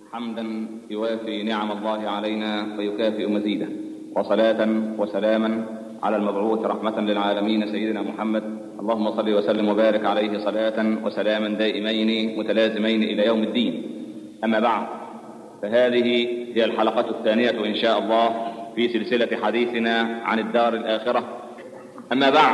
حمدا يوافي نعم الله علينا ويكافئ مزيده وصلاة وسلاما على المبعوث رحمة للعالمين سيدنا محمد اللهم صل وسلم وبارك عليه صلاة وسلاما دائمين متلازمين إلى يوم الدين أما بعد فهذه هي الحلقة الثانية إن شاء الله في سلسلة حديثنا عن الدار الآخرة أما بعد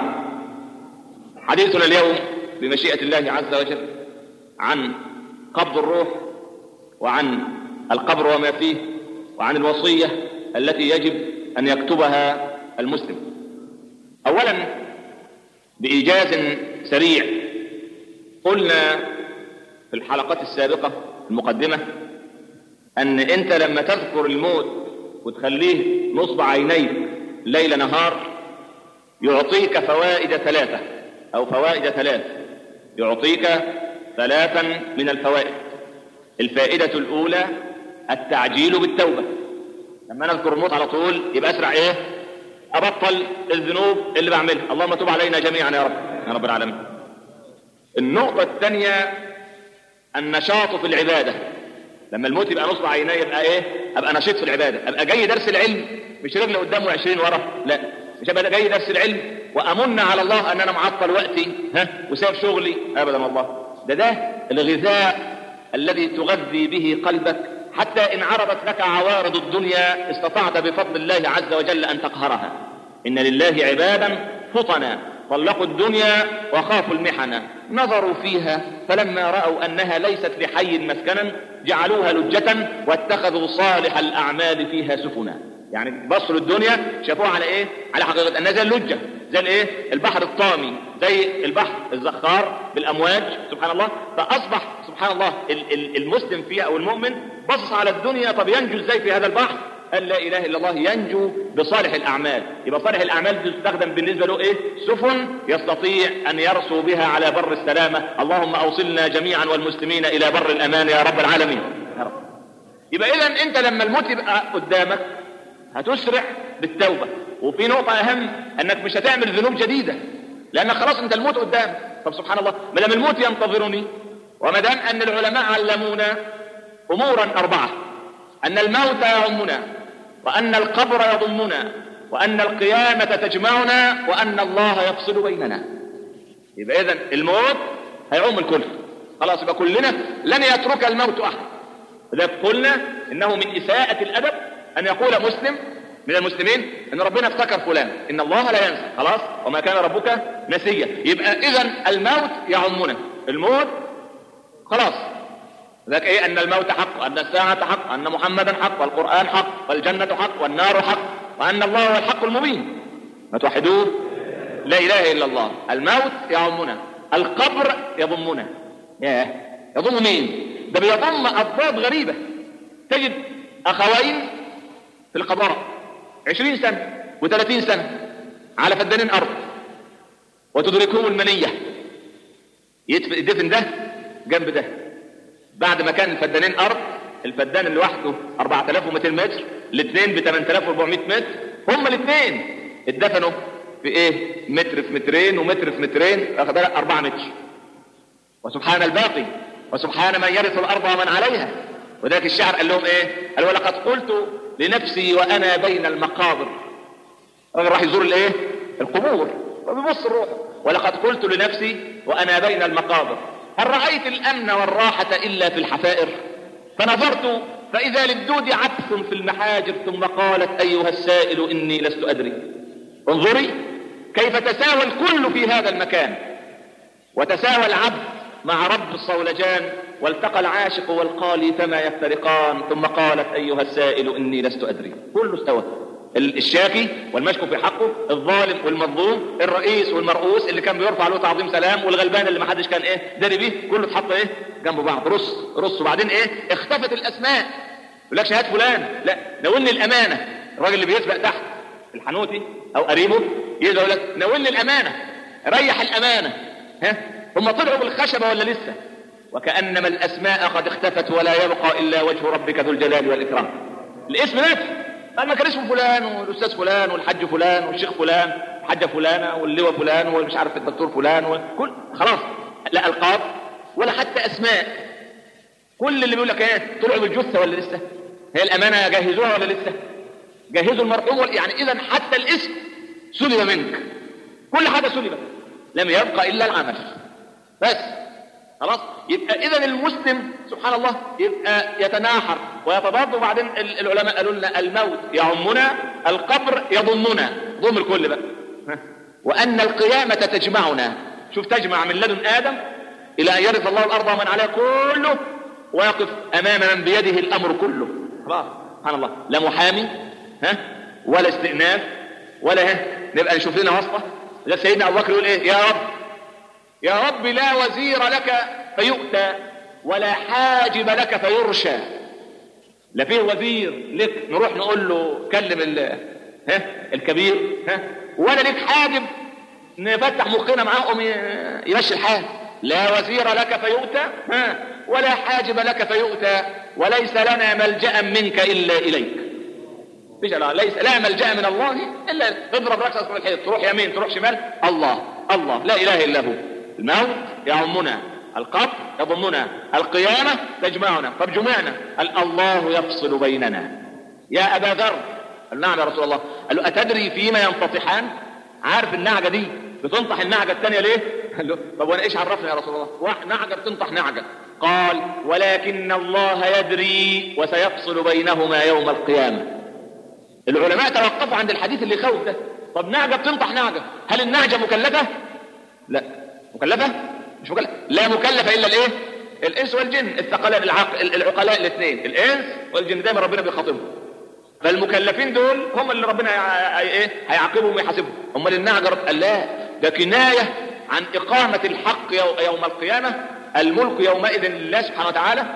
حديثنا اليوم بمشيئة الله عز وجل عن قبض الروح وعن القبر وما فيه وعن الوصية التي يجب أن يكتبها المسلم أولا بإيجاز سريع قلنا في الحلقات السابقة المقدمة أن أنت لما تذكر الموت وتخليه نصب عينيك ليل نهار يعطيك فوائد ثلاثة أو فوائد ثلاث يعطيك ثلاثا من الفوائد الفائدة الأولى التعجيل بالتوبة لما نذكر الموت على طول يبقى أسرع إيه أبطل الذنوب اللي بعملها اللهم تب علينا جميعا يا رب يا رب العالمين النقطة الثانية النشاط في العبادة لما الموت يبقى نصب عيني يبقى ايه ابقى نشيط في العبادة ابقى جاي درس العلم مش رجل قدامه 20 ورا لا مش ابقى جاي درس العلم وامن على الله ان انا معطل وقتي ها وسايب شغلي ابدا والله ده ده الغذاء الذي تغذي به قلبك حتى إن عرضت لك عوارض الدنيا استطعت بفضل الله عز وجل أن تقهرها إن لله عبادا فطنا طلقوا الدنيا وخافوا المحن نظروا فيها فلما رأوا أنها ليست لحي مسكنا جعلوها لجة واتخذوا صالح الأعمال فيها سفنا يعني بصوا الدنيا شافوها على ايه على حقيقة انها زي اللجة زي الايه البحر الطامي زي البحر الزخار بالامواج سبحان الله فاصبح سبحان الله المسلم فيها او المؤمن بصص على الدنيا طب ينجو ازاي في هذا البحر قال لا اله الا الله ينجو بصالح الاعمال يبقى صالح الاعمال تستخدم بالنسبه له ايه سفن يستطيع ان يرسو بها على بر السلامه اللهم اوصلنا جميعا والمسلمين الى بر الامان يا رب العالمين يا رب. يبقى اذا انت لما الموت يبقى قدامك هتسرع بالتوبة وفي نقطة أهم أنك مش هتعمل ذنوب جديدة لأن خلاص أنت الموت قدام طب سبحان الله ما دام الموت ينتظرني وما دام أن العلماء علمونا أمورا أربعة أن الموت يعمنا وأن القبر يضمنا وأن القيامة تجمعنا وأن الله يفصل بيننا يبقى إذن الموت هيعم الكل خلاص يبقى كلنا لن يترك الموت أحد لذلك قلنا إنه من إساءة الأدب أن يقول مسلم من المسلمين ان ربنا افتكر فلان ان الله لا ينسى خلاص وما كان ربك نسيا يبقى اذا الموت يعمنا الموت خلاص ذاك ايه ان الموت حق ان الساعة حق ان محمدا حق والقرآن حق والجنة حق والنار حق وان الله هو الحق المبين ما توحدوه لا اله الا الله الموت يعمنا القبر يضمنا ياه يضم مين ده بيضم اضداد غريبة تجد اخوين في القبر عشرين سنة وثلاثين سنة على فدانين أرض وتدركهم المنية يدفن ده جنب ده بعد ما كان الفدانين أرض الفدان اللي لوحده 4200 متر الاثنين ب 8400 متر هم الاثنين اتدفنوا في ايه متر في مترين ومتر في مترين واخد بالك 4 متر وسبحان الباقي وسبحان من يرث الارض ومن عليها وذلك الشعر قال لهم ايه قال ولقد قلت لنفسي وانا بين المقابر الراجل راح يزور الايه القبور وبيبص الروح ولقد قلت لنفسي وانا بين المقابر هل رايت الامن والراحه الا في الحفائر فنظرت فاذا للدود عبث في المحاجر ثم قالت ايها السائل اني لست ادري انظري كيف تساوى الكل في هذا المكان وتساوى العبد مع رب الصولجان والتقى العاشق والقالي فما يفترقان ثم قالت أيها السائل إني لست أدري كله استوى الشاكي والمشكو في حقه الظالم والمظلوم الرئيس والمرؤوس اللي كان بيرفع له تعظيم سلام والغلبان اللي ما حدش كان ايه داري بيه كله اتحط ايه جنب بعض رص رص وبعدين ايه اختفت الاسماء يقول لك شهاده فلان لا ناولني الامانه الراجل اللي بيسبق تحت الحنوتي او قريبه يجي يقول لك ناولني الامانه ريح الامانه ها هم طلعوا بالخشبه ولا لسه وكأنما الأسماء قد اختفت ولا يبقى إلا وجه ربك ذو الجلال والإكرام الاسم نفسه قال ما كان اسمه فلان والأستاذ فلان والحج فلان والشيخ فلان الحجة فلانة واللواء فلان والمش عارف الدكتور فلان وكل خلاص لا ألقاب ولا حتى أسماء كل اللي بيقول لك ايه طلعوا بالجثه ولا لسه هي الامانه جهزوها ولا لسه جهزوا المرحوم يعني اذا حتى الاسم سلب منك كل حاجه سلبت لم يبقى الا العمل بس خلاص يبقى اذا المسلم سبحان الله يبقى يتناحر ويتضاد وبعدين العلماء قالوا لنا الموت يعمنا القبر يضمنا ضم الكل بقى وان القيامه تجمعنا شوف تجمع من لدن ادم الى ان يرث الله الارض ومن عليها كله ويقف امام من بيده الامر كله خلاص سبحان الله لا محامي ها ولا استئناف ولا ها نبقى نشوف لنا واسطه ده سيدنا ابو بكر يقول ايه يا رب يا رب لا وزير لك فيؤتى ولا حاجب لك فيرشى لا فيه وزير لك نروح نقول له كلم ال ها الكبير ها ولا لك حاجب نفتح مخنا معاهم يمشي الحال لا وزير لك فيؤتى ها ولا حاجب لك فيؤتى وليس لنا ملجأ منك إلا إليك فيش لا ليس لا ملجأ من الله إلا تضرب رأسك في الحيط تروح يمين تروح شمال الله الله لا إله إلا هو الموت يعمنا القبر يضمنا القيامة تجمعنا طب جمعنا قال الله يفصل بيننا يا أبا ذر قال نعم يا رسول الله قال له أتدري فيما ينفطحان عارف النعجة دي بتنطح النعجة الثانية ليه قال له طب وانا ايش عرفني يا رسول الله نعجة بتنطح نعجة قال ولكن الله يدري وسيفصل بينهما يوم القيامة العلماء توقفوا عند الحديث اللي خوف ده طب نعجة بتنطح نعجة هل النعجة مكلفة لا مكلفة مش مكلفة لا مكلفة إلا الإيه الإنس والجن الثقلان العقل العقلاء الاثنين الإنس والجن دايما ربنا بيخاطبهم فالمكلفين دول هم اللي ربنا ايه هيعاقبهم ويحاسبهم امال النعجة قال لا ده كناية عن إقامة الحق يوم القيامة الملك يومئذ لله سبحانه وتعالى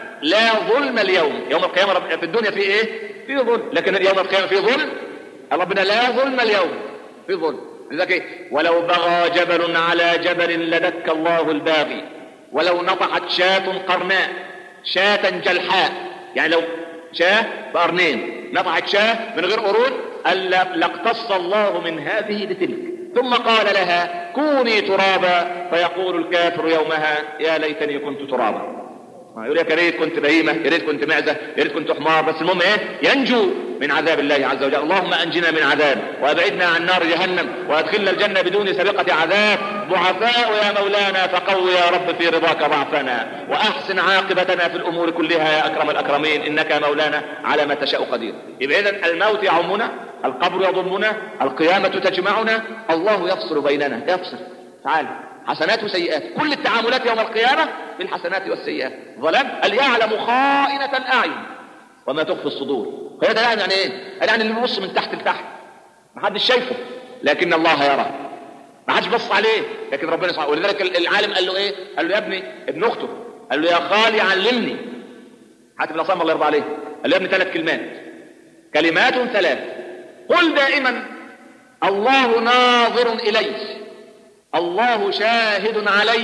لا ظلم اليوم يوم القيامة في الدنيا في ايه في ظلم لكن يوم القيامة في ظلم ربنا لا ظلم اليوم في ظلم لذلك ايه ولو بغى جبل على جبل لدك الله الباغي ولو نطحت شاة قرناء شاة جلحاء يعني لو شاة بقرنين نطحت شاة من غير قرون قال لاقتص الله من هذه لتلك ثم قال لها كوني ترابا فيقول الكافر يومها يا ليتني كنت ترابا يقول يا ريت كنت بهيمة يا ريت كنت معزة يا ريت كنت حمار بس المهم ايه ينجو من عذاب الله عز وجل اللهم انجنا من عذاب وابعدنا عن نار جهنم وادخلنا الجنة بدون سابقة عذاب ضعفاء يا مولانا فقو يا رب في رضاك ضعفنا واحسن عاقبتنا في الامور كلها يا اكرم الاكرمين انك مولانا على ما تشاء قدير يبقى اذا الموت يعمنا القبر يضمنا القيامة تجمعنا الله يفصل بيننا يفصل تعال حسنات وسيئات كل التعاملات يوم القيامة بالحسنات والسيئات ظلام قال يعلم خائنة الأعين وما تخفي الصدور هي ده يعني ايه يعني اللي بيبص من تحت لتحت ما حدش شايفه لكن الله يرى ما حدش بص عليه لكن ربنا سبحانه ولذلك العالم قال له ايه قال له يا ابني ابن اخته قال له يا خالي علمني حاتم بن الله يرضى عليه قال له يا ابني ثلاث كلمات كلمات ثلاث قل دائما الله ناظر إلي الله شاهد علي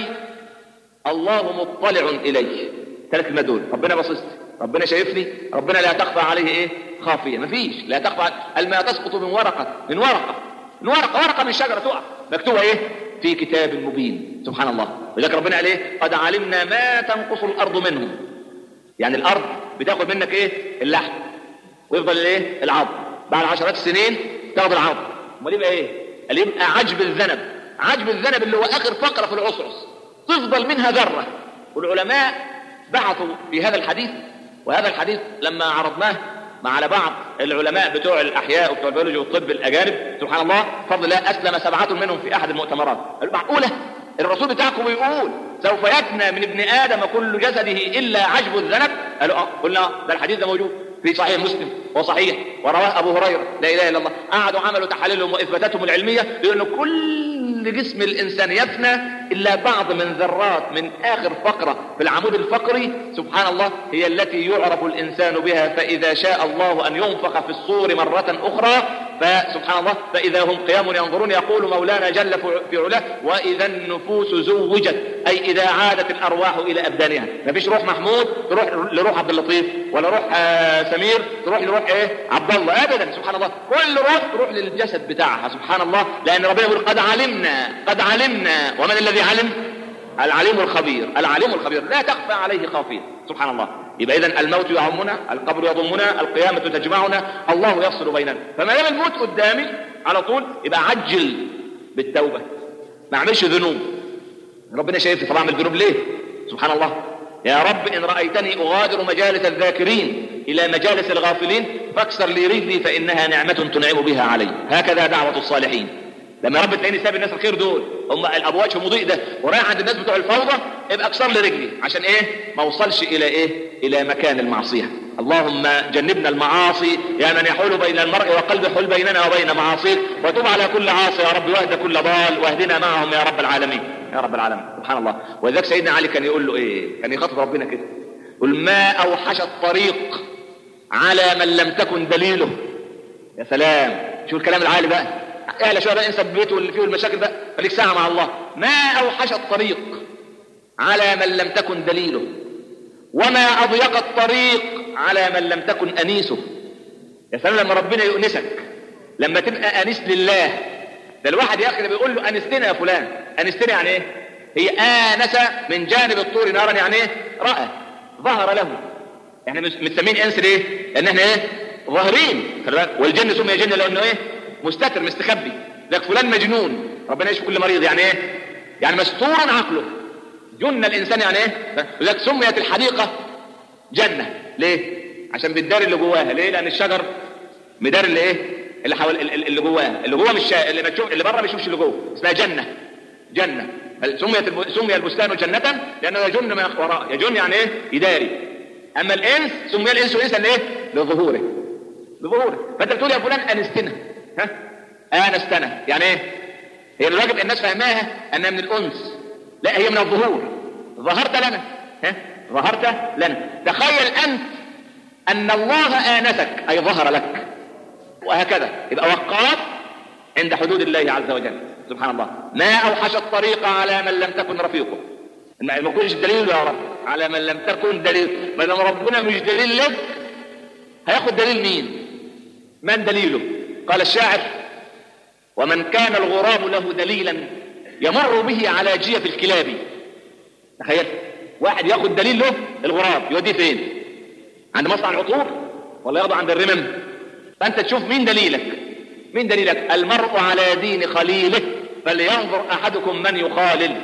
الله مطلع إلي ثلاث كلمات دول ربنا باصص ربنا شايفني ربنا لا تخفى عليه ايه خافية مفيش لا تخفى الماء تسقط من ورقة من ورقة من ورقة ورقة من شجرة تقع مكتوبة ايه في كتاب مبين سبحان الله ولذلك ربنا قال ايه قد علمنا ما تنقص الأرض منه يعني الأرض بتاخد منك ايه اللحم ويفضل الايه العظم بعد عشرات السنين تاخد العظم امال يبقى ايه قال يبقى عجب الذنب عجب الذنب اللي هو اخر فقره في العصعص تفضل منها ذره والعلماء بعثوا في هذا الحديث وهذا الحديث لما عرضناه مع على بعض العلماء بتوع الاحياء وبتوع البيولوجي والطب الاجانب سبحان الله بفضل الله اسلم سبعه منهم في احد المؤتمرات معقوله الرسول بتاعكم بيقول سوف يفنى من ابن ادم كل جسده الا عجب الذنب قالوا اه قلنا ده الحديث ده موجود في صحيح مسلم وصحيح ورواه ابو هريره لا اله الا الله قعدوا عملوا تحاليلهم واثباتاتهم العلميه لان كل جسم الانسان يفنى الا بعض من ذرات من اخر فقره في العمود الفقري سبحان الله هي التي يعرف الانسان بها فاذا شاء الله ان ينفخ في الصور مره اخرى فسبحان الله فاذا هم قيام ينظرون يقول مولانا جل في علاه واذا النفوس زوجت اي اذا عادت الارواح الى ابدانها ما فيش روح محمود تروح لروح عبد اللطيف ولا روح آه سمير تروح لروح ايه عبد الله ابدا سبحان الله كل روح تروح للجسد بتاعها سبحان الله لان ربنا يقول قد علمنا قد علمنا ومن الذي علم العليم الخبير العليم الخبير لا تخفى عليه خافيه سبحان الله يبقى اذا الموت يعمنا القبر يضمنا القيامه تجمعنا الله يفصل بيننا فما دام الموت قدامي على طول يبقى عجل بالتوبه ما اعملش ذنوب ربنا شايفني طب اعمل ذنوب ليه سبحان الله يا رب إن رأيتني أغادر مجالس الذاكرين إلى مجالس الغافلين فاكسر لي رجلي فإنها نعمة تنعم بها علي هكذا دعوة الصالحين لما رب تلاقيني ساب الناس الخير دول هم الابواج مضيء ده ورايح عند الناس بتوع الفوضى ابقى اكسر لي رجلي عشان ايه ما اوصلش الى ايه الى مكان المعصيه اللهم جنبنا المعاصي يا من يحول بين المرء وقلبه حل بيننا وبين معاصيك وتب على كل عاصي يا رب واهد كل ضال واهدنا معهم يا رب العالمين يا رب العالمين سبحان الله ولذلك سيدنا علي كان يقول له ايه كان يخاطب ربنا كده يقول ما اوحش الطريق على من لم تكن دليله يا سلام شو الكلام العالي بقى اعلى شويه بقى انسى بيته واللي فيه المشاكل بقى خليك ساعه مع الله ما اوحش الطريق على من لم تكن دليله وما اضيق الطريق على من لم تكن انيسه يا سلام لما ربنا يؤنسك لما تبقى انيس لله ده الواحد يا اخي بيقول له انستنا يا فلان انستنا يعني ايه هي انس من جانب الطور نارا يعني ايه راى ظهر له احنا متسمين انس ليه لان احنا ايه ظاهرين والجن سمي جن لانه ايه مستتر مستخبي لك فلان مجنون ربنا يشفي كل مريض يعني ايه يعني مستور عقله جن الانسان يعني ايه لك سميت الحديقه جنه ليه عشان بتداري اللي جواها ليه لان الشجر مداري اللي ايه اللي حوالي اللي جواها اللي جواه مش شا... اللي بتشوف اللي بره ما يشوفش اللي جوه اسمها جنه جنه سميت الب... سمي البستان جنة لأنه يجن ما وراء يجن يعني ايه يداري أما الإنس سمي الإنس إنسا لإيه لظهوره لظهوره فأنت بتقول يا فلان أنستنا ها آنستنا يعني ايه هي الواجب الناس فهماها أنها من الأنس لا هي من الظهور ظهرت لنا ها ظهرت لنا تخيل أنت أن الله آنسك أي ظهر لك وهكذا يبقى وقاف عند حدود الله عز وجل سبحان الله ما أوحش الطريق على من لم تكن رفيقه ما يكونش دليل يا رب على من لم تكن دليل ما دام ربنا مش دليل لك هياخد دليل مين من دليله قال الشاعر ومن كان الغراب له دليلا يمر به على جيف الكلاب تخيل واحد ياخد دليل له الغراب يوديه فين عند مصنع العطور ولا ياخده عند الرمم فانت تشوف مين دليلك مين دليلك المرء على دين خليله فلينظر احدكم من يخالل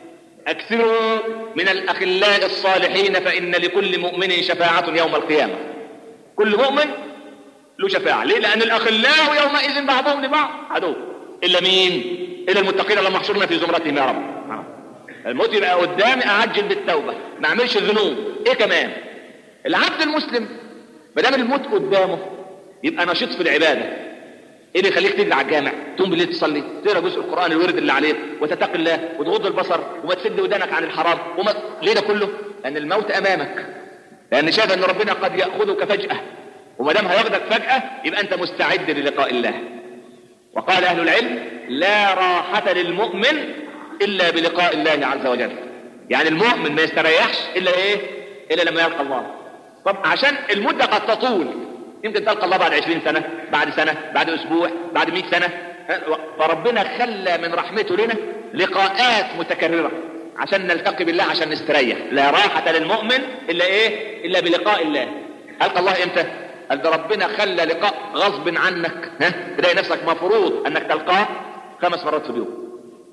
اكثروا من الاخلاء الصالحين فان لكل مؤمن شفاعه يوم القيامه كل مؤمن له شفاعه ليه لان الاخلاء يومئذ بعضهم لبعض عدو الا مين الا المتقين اللهم احشرنا في زمرتهم يا رب الموت يبقى قدامي اعجل بالتوبه ما اعملش ذنوب ايه كمان العبد المسلم ما دام الموت قدامه يبقى نشيط في العباده ايه اللي يخليك تجري على الجامع تقوم بالليل تصلي تقرا جزء القران الورد اللي عليك وتتقي الله وتغض البصر وما تسد ودانك عن الحرام وما ليه ده كله لان الموت امامك لان شايف ان ربنا قد ياخذك فجاه وما دام هياخدك فجاه يبقى انت مستعد للقاء الله وقال اهل العلم لا راحه للمؤمن الا بلقاء الله عز وجل يعني المؤمن ما يستريحش الا ايه الا لما يلقى الله طب عشان المده قد تطول يمكن تلقى الله بعد عشرين سنة بعد سنة بعد أسبوع بعد مئة سنة فربنا خلى من رحمته لنا لقاءات متكررة عشان نلتقي بالله عشان نستريح لا راحة للمؤمن إلا إيه إلا بلقاء الله ألقى الله إمتى قال ده ربنا خلى لقاء غصب عنك ها تلاقي نفسك مفروض أنك تلقاه خمس مرات في اليوم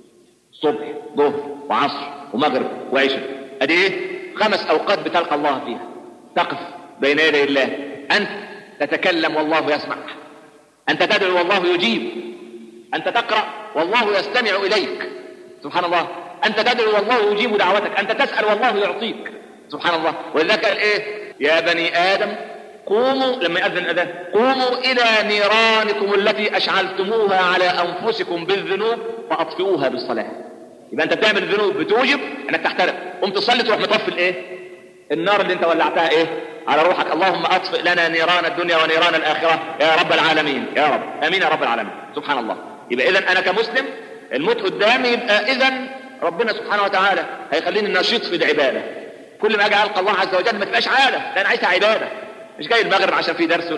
صبح ظهر وعصر ومغرب وعشاء ادي ايه خمس اوقات بتلقى الله فيها تقف بين يدي الله انت تتكلم والله يسمع أنت تدعو والله يجيب أنت تقرأ والله يستمع إليك سبحان الله أنت تدعو والله يجيب دعوتك أنت تسأل والله يعطيك سبحان الله ولذلك قال إيه يا بني آدم قوموا لما يأذن الأذان قوموا إلى نيرانكم التي أشعلتموها على أنفسكم بالذنوب فأطفئوها بالصلاة يبقى أنت بتعمل ذنوب بتوجب أنك تحترق قم تصلي تروح مطفي الإيه النار اللي أنت ولعتها إيه على روحك اللهم اطفئ لنا نيران الدنيا ونيران الاخره يا رب العالمين يا رب امين يا رب العالمين سبحان الله يبقى اذا انا كمسلم الموت قدامي يبقى اذا ربنا سبحانه وتعالى هيخليني نشيط في العباده كل ما اجي القى الله عز وجل ما تبقاش عاده ده انا عايزها عباده مش جاي المغرب عشان في درس لا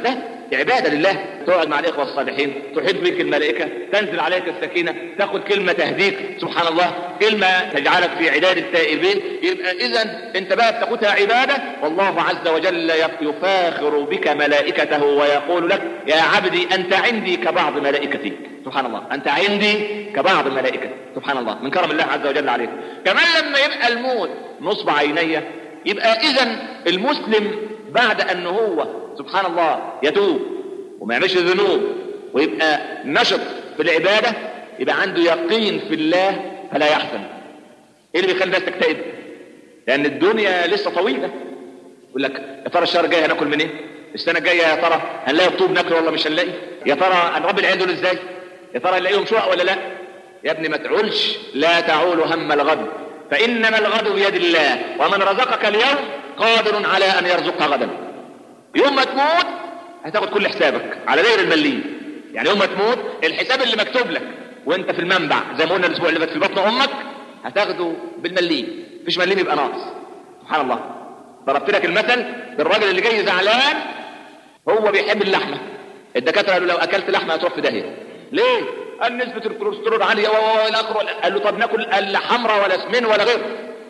عباده لله تقعد مع الاخوه الصالحين تحيط بك الملائكه تنزل عليك السكينه تاخذ كلمه تهديك سبحان الله كلمه تجعلك في عداد التائبين يبقى اذا انت بقى بتاخذها عباده والله عز وجل يفاخر بك ملائكته ويقول لك يا عبدي انت عندي كبعض ملائكتي سبحان الله انت عندي كبعض ملائكتي سبحان الله من كرم الله عز وجل عليك كمان لما يبقى الموت نصب عيني يبقى اذا المسلم بعد ان هو سبحان الله يتوب وما يعملش ذنوب ويبقى نشط في العباده يبقى عنده يقين في الله فلا يحزن ايه اللي بيخلي الناس تكتئب لان الدنيا لسه طويله يقول لك يا ترى الشهر الجاي هناكل منين إيه؟ السنه الجايه يا ترى هنلاقي طوب ناكل ولا مش هنلاقي يا ترى هنربي العيال دول ازاي يا ترى هنلاقيهم شقق ولا لا يا ابني ما تعولش لا تعول هم الغد فانما الغد بيد الله ومن رزقك اليوم قادر على ان يرزقك غدا يوم ما تموت هتاخد كل حسابك على داير المليين يعني يوم ما تموت الحساب اللي مكتوب لك وانت في المنبع زي ما قلنا الاسبوع اللي فات في بطن امك هتاخده بالمليم مفيش مليم يبقى ناقص سبحان الله ضربت لك المثل بالراجل اللي جاي زعلان هو بيحب اللحمه الدكاتره قالوا لو اكلت لحمه هتروح في داهيه ليه قال نسبه الكوليسترول عاليه والى اخره قال له طب ناكل لا حمراء ولا سمين ولا غيره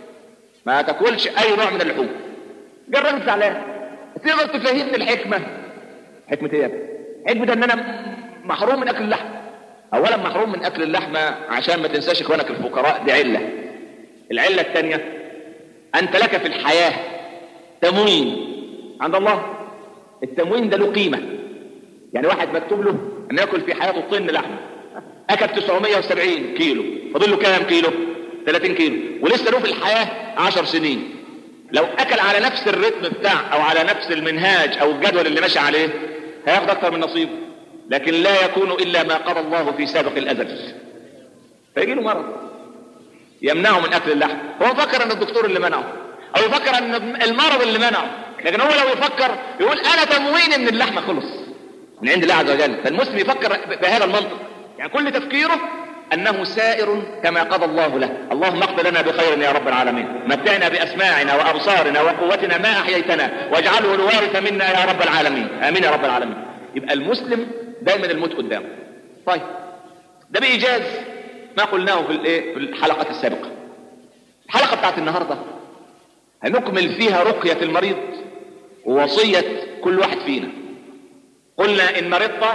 ما تاكلش اي نوع من اللحوم جه الراجل زعلان تقدر تفهمني الحكمه حكمه ايه يا ابني حكمه ان انا محروم من اكل اللحم اولا محروم من اكل اللحمه عشان ما تنساش اخوانك الفقراء دي عله العله الثانيه انت لك في الحياه تموين عند الله التموين ده له قيمه يعني واحد مكتوب له ان ياكل في حياته طن لحمه اكل 970 كيلو فاضل له كام كيلو 30 كيلو ولسه له في الحياه 10 سنين لو اكل على نفس الريتم بتاع او على نفس المنهاج او الجدول اللي ماشي عليه هياخد اكتر من نصيبه لكن لا يكون الا ما قضى الله في سابق الازل فيجي له مرض يمنعه من اكل اللحم هو فكر ان الدكتور اللي منعه او يفكر ان المرض اللي منعه لكن هو لو يفكر يقول انا تمويني من اللحمه خلص من عند الله عز وجل فالمسلم يفكر بهذا المنطق يعني كل تفكيره انه سائر كما قضى الله له اللهم اقض لنا بخير يا رب العالمين متعنا باسماعنا وابصارنا وقوتنا ما احييتنا واجعله الوارث منا يا رب العالمين امين يا رب العالمين يبقى المسلم دايما الموت قدامه طيب ده بايجاز ما قلناه في الايه في الحلقه السابقه الحلقه بتاعت النهارده هنكمل فيها رقيه المريض ووصيه كل واحد فينا قلنا ان مرضت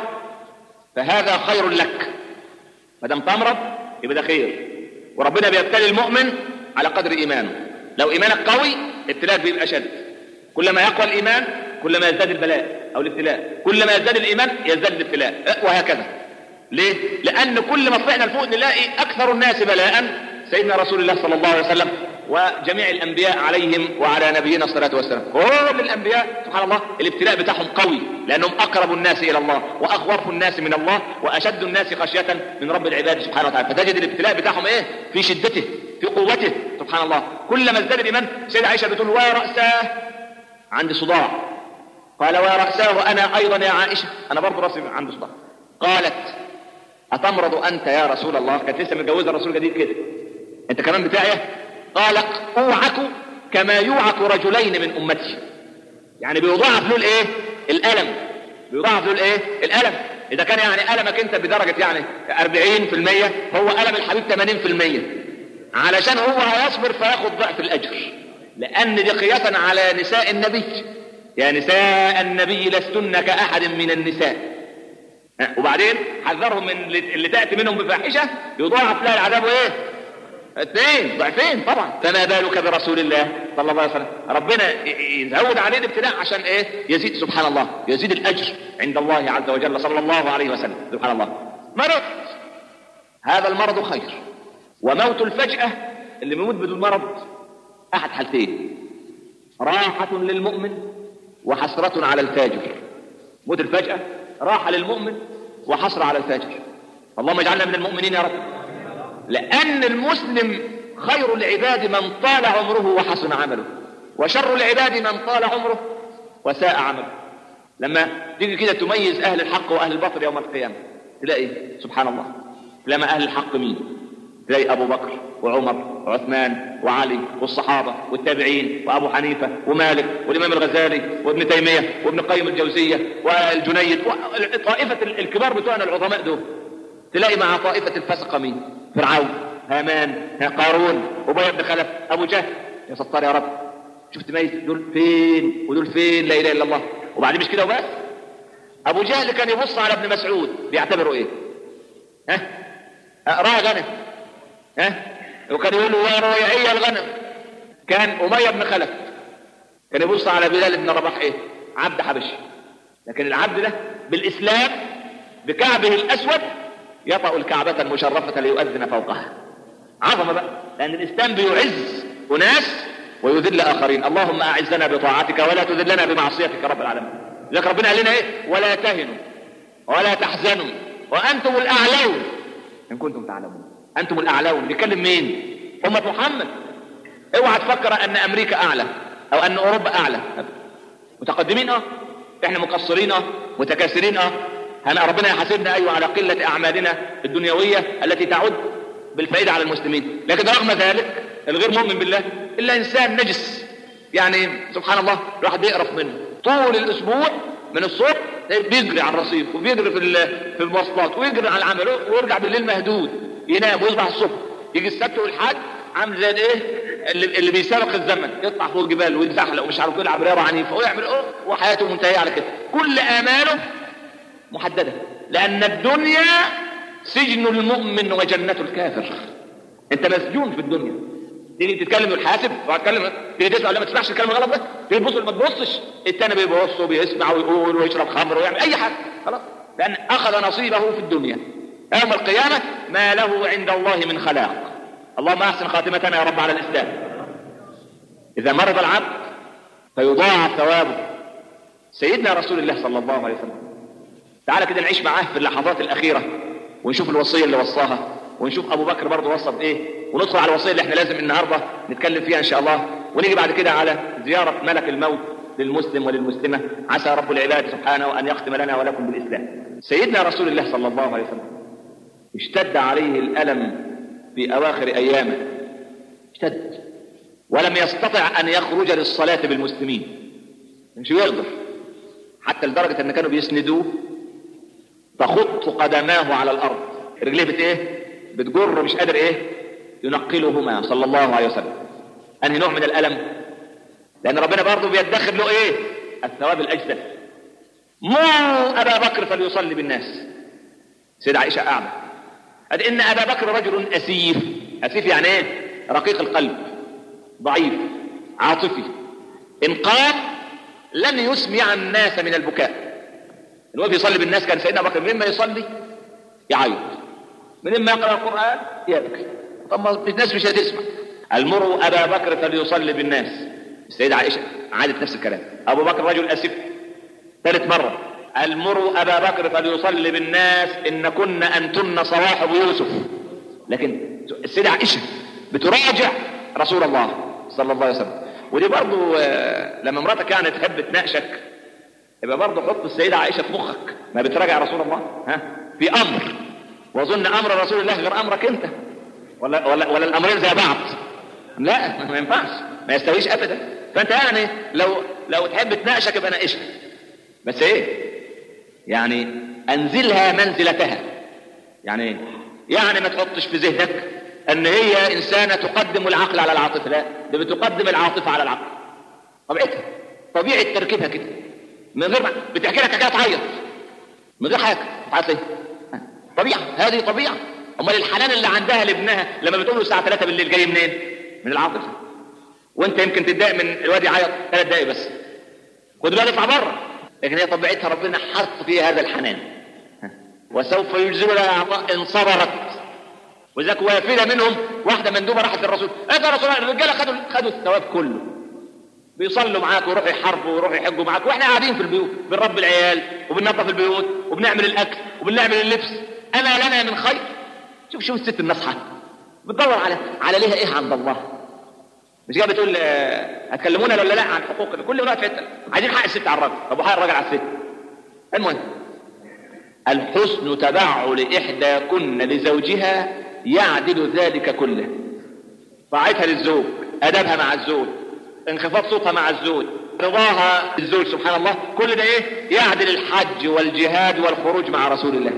فهذا خير لك ما دام تمرض يبقى ده خير وربنا بيبتلي المؤمن على قدر ايمانه لو ايمانك قوي ابتلاءك بيبقى اشد كلما يقوى الايمان كلما يزداد البلاء او الابتلاء كلما يزداد الايمان يزداد الابتلاء وهكذا ليه لان كل ما طلعنا لفوق نلاقي اكثر الناس بلاء سيدنا رسول الله صلى الله عليه وسلم وجميع الانبياء عليهم وعلى نبينا الصلاه والسلام كل الانبياء سبحان الله الابتلاء بتاعهم قوي لانهم اقرب الناس الى الله واخوف الناس من الله واشد الناس خشيه من رب العباد سبحانه وتعالى فتجد الابتلاء بتاعهم ايه في شدته في قوته سبحان الله كلما ازداد الايمان سيدة عائشه بتقول ويا راساه عندي صداع قال ويا راساه انا ايضا يا عائشه انا برضه راسي عندي صداع قالت اتمرض انت يا رسول الله كانت لسه متجوزه الرسول جديد كده انت كمان بتاعي قال اوعك كما يوعك رجلين من امتي يعني بيضاعف له الايه الالم بيضاعف له الايه الالم اذا كان يعني المك انت بدرجه يعني 40% هو الم الحبيب 80% علشان هو هيصبر فياخد ضعف الاجر لان دي قياسا على نساء النبي يا نساء النبي لستن كاحد من النساء وبعدين حذرهم من اللي تاتي منهم بفاحشه يضاعف لها العذاب ايه اثنين ضعفين طبعا فما بالك برسول الله صلى الله عليه وسلم ربنا يزود عليه الابتلاء عشان ايه يزيد سبحان الله يزيد الاجر عند الله عز وجل صلى الله عليه وسلم سبحان الله مرض هذا المرض خير وموت الفجأة اللي بيموت بدون مرض احد حالتين راحة للمؤمن وحسرة على الفاجر موت الفجأة راحة للمؤمن وحسرة على الفاجر اللهم اجعلنا من المؤمنين يا رب لأن المسلم خير العباد من طال عمره وحسن عمله وشر العباد من طال عمره وساء عمله لما تيجي كده تميز أهل الحق وأهل الباطل يوم القيامة تلاقي سبحان الله لما أهل الحق مين تلاقي ابو بكر وعمر وعثمان وعلي والصحابه والتابعين وابو حنيفه ومالك والامام الغزالي وابن تيميه وابن قيم الجوزيه والجنيد طائفه الكبار بتوعنا العظماء دول تلاقي مع طائفه الفسقه مين؟ فرعون هامان قارون ابي بن خلف ابو جهل يا ستار يا رب شفت ميت دول فين ودول فين لا اله الا الله وبعدين مش كده وبس ابو جهل كان يبص على ابن مسعود بيعتبره ايه ها راعي غنم ها وكان يقول له يا ريعي الغنم كان اميه بن خلف كان يبص على بلال بن رباح ايه عبد حبشي لكن العبد ده بالاسلام بكعبه الاسود يطأ الكعبة المشرفة ليؤذن فوقها عظمة بقى لأن الإسلام بيعز أناس ويذل آخرين اللهم أعزنا بطاعتك ولا تذلنا بمعصيتك رب العالمين لذلك ربنا قال لنا إيه ولا تهنوا ولا تحزنوا وأنتم الأعلون إن كنتم تعلمون أنتم الأعلون بيكلم مين أمة محمد اوعى تفكر أن أمريكا أعلى أو أن أوروبا أعلى متقدمين أه إحنا مقصرين أه متكاسرين أه أنا ربنا يحاسبنا أيوة على قلة أعمالنا الدنيوية التي تعود بالفائدة على المسلمين لكن رغم ذلك الغير مؤمن بالله إلا إنسان نجس يعني سبحان الله الواحد بيقرف منه طول الأسبوع من الصبح بيجري على الرصيف وبيجري في في المواصلات ويجري على العمل ويرجع بالليل مهدود ينام ويصبح الصبح يجي السبت والحد عامل زي الايه اللي, اللي بيسابق الزمن يطلع فوق الجبال ويتزحلق ومش عارف يلعب رياضه عنيفه ويعمل ايه وحياته منتهيه على كده كل اماله محدده لان الدنيا سجن المؤمن وجنة الكافر انت مسجون في الدنيا تيجي تتكلم وتحاسب وهتكلم تيجي تسمع ولا ما تسمعش الكلام الغلط ده تيجي تبص ما تبصش التاني بيبص وبيسمع ويقول ويشرب خمر ويعمل اي حاجه خلاص لان اخذ نصيبه في الدنيا يوم القيامه ما له عند الله من خلاق اللهم احسن خاتمتنا يا رب على الاسلام اذا مرض العبد فيضاعف ثوابه سيدنا رسول الله صلى الله عليه وسلم تعالى كده نعيش معاه في اللحظات الاخيره ونشوف الوصيه اللي وصاها ونشوف ابو بكر برضه وصى بايه وندخل على الوصيه اللي احنا لازم النهارده نتكلم فيها ان شاء الله ونيجي بعد كده على زياره ملك الموت للمسلم وللمسلمه عسى رب العباد سبحانه ان يختم لنا ولكم بالاسلام سيدنا رسول الله صلى الله عليه وسلم اشتد عليه الالم في اواخر ايامه اشتد ولم يستطع ان يخرج للصلاه بالمسلمين مش يقدر حتى لدرجه ان كانوا بيسندوه تخط قدماه على الارض رجليه بت ايه بتجر مش قادر ايه ينقلهما صلى الله عليه وسلم انهي نوع من الالم لان ربنا برضه بيدخر له ايه الثواب الاجزل مروا ابا بكر فليصلي بالناس سيدة عائشه قاعده قد ان ابا بكر رجل اسيف اسيف يعني ايه رقيق القلب ضعيف عاطفي ان قام لن يسمع الناس من البكاء الوقت يصلي بالناس كان سيدنا ابو بكر مما يصلي يعيط من اما يقرا القران يبكي طب ما الناس مش هتسمع المروا ابا بكر فليصلي بالناس السيده عائشه عادت نفس الكلام ابو بكر رجل اسف ثالث مره المروا ابا بكر فليصلي بالناس ان كن انتن صواحب يوسف لكن السيده عائشه بتراجع رسول الله صلى الله عليه وسلم ودي برضو لما مراتك يعني تحب تناقشك يبقى برضه حط السيدة عائشة في مخك ما بتراجع رسول الله ها في أمر وأظن أمر رسول الله غير أمرك أنت ولا ولا ولا الأمرين زي بعض لا ما ينفعش ما يستويش أبدا فأنت يعني لو لو تحب تناقشك يبقى ناقشها بس إيه يعني أنزلها منزلتها يعني إيه يعني ما تحطش في ذهنك أن هي إنسانة تقدم العقل على العاطفة لا دي بتقدم العاطفة على العقل طبيعتها طبيعة تركيبها كده من غير ما بتحكي لك حكايه تعيط من غير حاجه تعيط ليه؟ طبيعه هذه طبيعه امال الحنان اللي عندها لابنها لما بتقول له الساعه 3 بالليل جاي منين؟ من العاطفه وانت يمكن تتضايق من الواد يعيط ثلاث دقايق بس خد بالك اطلع بره لكن هي طبيعتها ربنا حط فيها هذا الحنان وسوف يجزل لها اعطاء ان صبرت وذاك وافده منهم واحده مندوبه راحت للرسول قالت يا رسول الله الرجاله خدوا خدوا الثواب كله بيصلوا معاك ويروحوا يحاربوا ويروحوا يحجوا معاك واحنا قاعدين في البيوت بنربي العيال وبننظف البيوت وبنعمل الاكل وبنعمل اللبس انا لنا من خير شوف شوف الست النصحه بتدور على على ليها ايه عند الله مش جايه بتقول هتكلمونا ولا لا عن حقوق كل امراه في حته عايزين حق الست على الراجل طب وحق الراجل على الست المهم الحسن تبعل احداكن لزوجها يعدل ذلك كله طاعتها للزوج ادبها مع الزوج انخفاض صوتها مع الزوج رضاها الزوج سبحان الله كل ده ايه يعدل الحج والجهاد والخروج مع رسول الله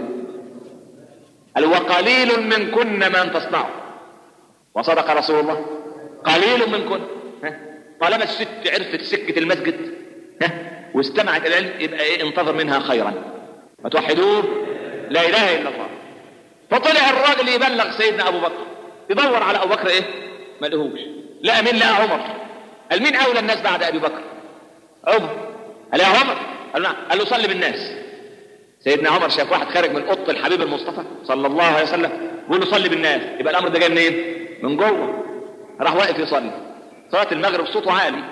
قال وقليل منكن من تصنعه وصدق رسول الله قليل منكن ها؟ طالما الست عرفت سكة المسجد ها؟ واستمعت العلم يبقى ايه انتظر منها خيرا ما توحدوه لا اله الا الله فطلع الراجل يبلغ سيدنا ابو بكر يدور على ابو بكر ايه ما لقوش لقى مين لقى عمر قال مين اولى الناس بعد ابي بكر عمر قال يا عمر قال نعم قال له صلي بالناس سيدنا عمر شاف واحد خارج من اوضه الحبيب المصطفى صلى الله عليه وسلم بيقول له صلي بالناس يبقى الامر ده جاي منين من جوه راح واقف يصلي صلاه المغرب صوته عالي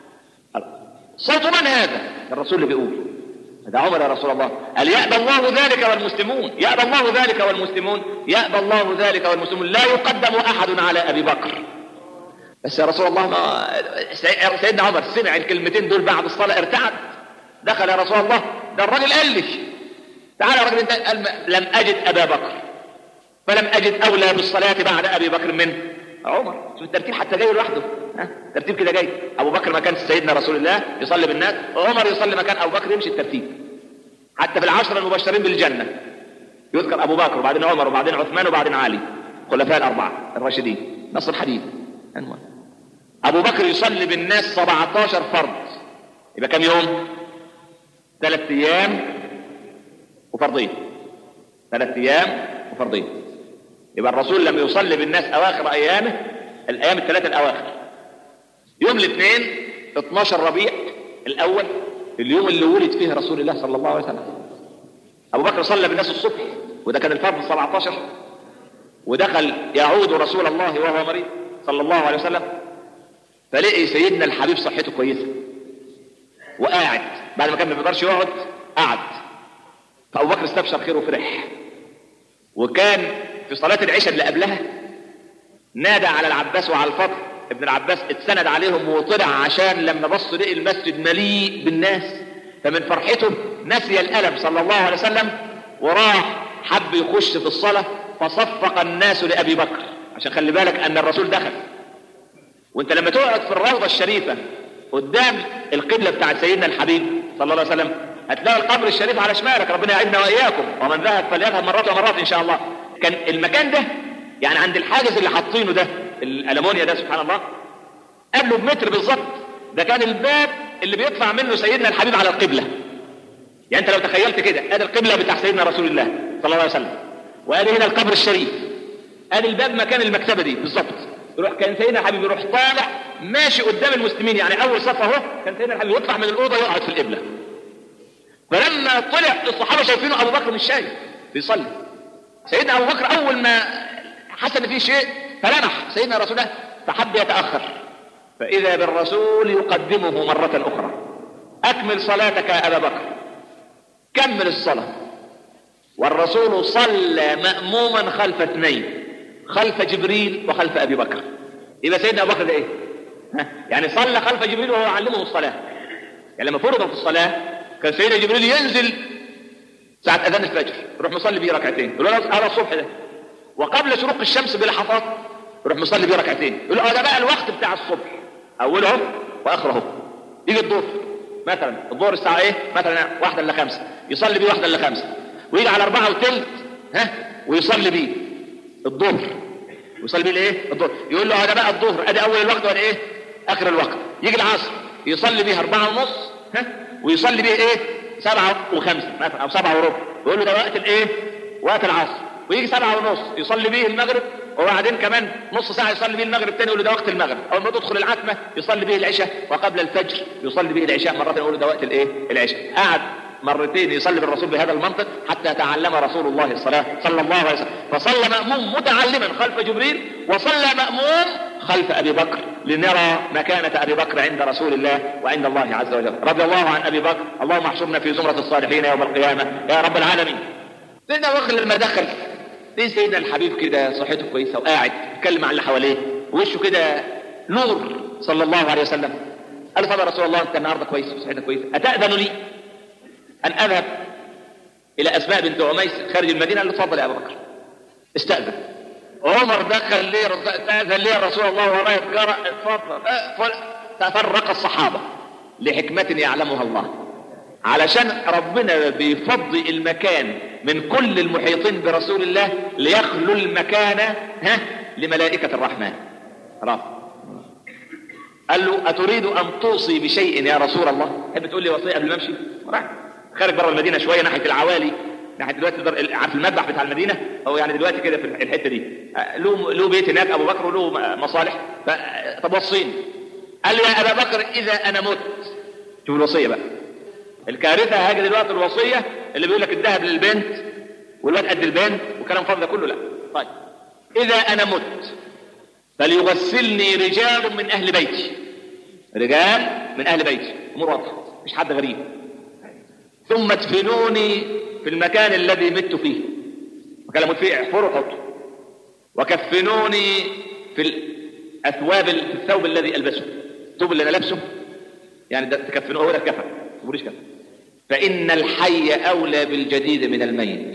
صوت من هذا الرسول اللي بيقول ده عمر يا رسول الله قال يأبى الله ذلك والمسلمون يأبى الله ذلك والمسلمون يأبى الله ذلك والمسلمون لا يقدم أحد على أبي بكر بس يا رسول الله ما سيدنا عمر سمع الكلمتين دول بعد الصلاة ارتعد دخل يا رسول الله ده الراجل قال لي تعالى يا راجل انت قال لم أجد أبا بكر فلم أجد أولى بالصلاة بعد أبي بكر من عمر شوف الترتيب حتى جاي لوحده ها ترتيب كده جاي ابو بكر مكان سيدنا رسول الله يصلي بالناس عمر يصلي مكان ابو بكر يمشي الترتيب حتى في العشره المبشرين بالجنه يذكر ابو بكر وبعدين عمر وبعدين عثمان وبعدين علي خلفاء الاربعه الراشدين نص الحديث المهم ابو بكر يصلي بالناس 17 فرض يبقى كم يوم ثلاث ايام وفرضين ثلاث ايام وفرضين يبقى الرسول لما يصلي بالناس اواخر ايامه الايام الثلاثه الاواخر يوم الاثنين 12 ربيع الاول اليوم اللي ولد فيه رسول الله صلى الله عليه وسلم ابو بكر صلى بالناس الصبح وده كان الفرض 17 ودخل يعود رسول الله وهو مريض صلى الله عليه وسلم فلقي سيدنا الحبيب صحته كويسه وقاعد بعد ما كان ما بيقدرش يقعد قعد فابو بكر استبشر خير وفرح وكان في صلاة العشاء اللي قبلها نادى على العباس وعلى الفضل ابن العباس اتسند عليهم وطلع عشان لما بص لقي المسجد مليء بالناس فمن فرحته نسي الألم صلى الله عليه وسلم وراح حب يخش في الصلاة فصفق الناس لأبي بكر عشان خلي بالك أن الرسول دخل وانت لما تقعد في الروضة الشريفة قدام القبلة بتاعت سيدنا الحبيب صلى الله عليه وسلم هتلاقي القبر الشريف على شمالك ربنا يعيننا وإياكم ومن ذهب فليذهب مرات ومرات إن شاء الله كان المكان ده يعني عند الحاجز اللي حاطينه ده الالمونيا ده سبحان الله قبله بمتر بالظبط ده كان الباب اللي بيطلع منه سيدنا الحبيب على القبله يعني انت لو تخيلت كده ادي القبله بتاع سيدنا رسول الله صلى الله عليه وسلم وادي هنا القبر الشريف ادي الباب مكان المكتبه دي بالظبط يروح كان سيدنا الحبيب يروح طالع ماشي قدام المسلمين يعني اول صف اهو كان سيدنا الحبيب يطلع من الاوضه يقعد في القبله فلما طلع الصحابه شايفينه ابو بكر مش شايف بيصلي سيدنا ابو بكر اول ما حس ان في شيء فلمح سيدنا رسول الله فحب يتاخر فاذا بالرسول يقدمه مره اخرى اكمل صلاتك يا ابا بكر كمل الصلاه والرسول صلى ماموما خلف اثنين خلف جبريل وخلف ابي بكر يبقى سيدنا ابو بكر ده ايه يعني صلى خلف جبريل وهو يعلمه الصلاه يعني لما فرض في الصلاه كان سيدنا جبريل ينزل ساعة أذان الفجر يروح مصلي بيه ركعتين يقول له هذا الصبح ده وقبل شروق الشمس بلحظات يروح مصلي بيه ركعتين يقول له ده بقى الوقت بتاع الصبح أوله وآخره يجي الظهر مثلا الظهر الساعة إيه؟ مثلا واحدة إلا خمسة يصلي بيه واحدة إلا خمسة ويجي على أربعة وثلث ها ويصلي بيه الظهر يصلي بيه الإيه؟ الظهر يقول له هذا بقى الظهر أدي أول الوقت ولا إيه؟ آخر الوقت يجي العصر يصلي بيه أربعة ونص ها ويصلي بيه إيه؟ سبعة وخمسة مثلا أو سبعة وربع ويقول له ده وقت الإيه؟ وقت العصر ويجي سبعة ونص يصلي بيه المغرب وبعدين كمان نص ساعة يصلي بيه المغرب تاني يقول له ده وقت المغرب أول ما تدخل العتمة يصلي بيه العشاء وقبل الفجر يصلي بيه العشاء مرة يقول له ده وقت الإيه؟ العشاء قعد مرتين يصلي بالرسول بهذا المنطق حتى تعلم رسول الله الصلاة صلى الله عليه وسلم فصلى مأموم متعلما خلف جبريل وصلى مأموم خلف أبي بكر لنرى مكانة أبي بكر عند رسول الله وعند الله عز وجل رضي الله عن أبي بكر اللهم احشرنا في زمرة الصالحين يوم القيامة يا رب العالمين سيدنا أبو بكر لما دخل ليه سيدنا الحبيب كده صحته كويسة وقاعد يتكلم عن اللي حواليه ووشه كده نور صلى الله عليه وسلم قال له طب يا رسول الله انت النهارده كويس وصحتك كويسه اتاذن لي ان اذهب الى اسماء بنت عميس خارج المدينه قال له اتفضل يا ابو بكر استاذن عمر دخل ليه استاذن ليه رسول الله ورايا تجارة اتفضل تفرق الصحابة لحكمة يعلمها الله علشان ربنا بيفضي المكان من كل المحيطين برسول الله ليخلو المكان ها لملائكة الرحمن خلاص قال له أتريد أن توصي بشيء يا رسول الله تحب تقول لي وصية قبل ما أمشي راح خارج بره المدينة شوية ناحية العوالي ناحية دلوقتي عارف المذبح بتاع المدينة أو يعني دلوقتي كده في الحتة دي له له بيت هناك أبو بكر وله مصالح طب وصيني قال له يا أبا بكر إذا أنا مت شوف الوصية بقى الكارثة هاجي دلوقتي الوصية اللي بيقول لك الذهب للبنت والواد قد البنت وكلام فاضي ده كله لا طيب إذا أنا مت فليغسلني رجال من أهل بيتي رجال من أهل بيتي أمور واضحة مش حد غريب ثم ادفنوني في المكان الذي مت فيه وكان مت فيه احفروا حطوا وكفنوني في الأثواب في الثوب الذي ألبسه الثوب اللي أنا لابسه يعني ده تكفنوه هو ده كفن تقوليش كفن فإن الحي أولى بالجديد من الميت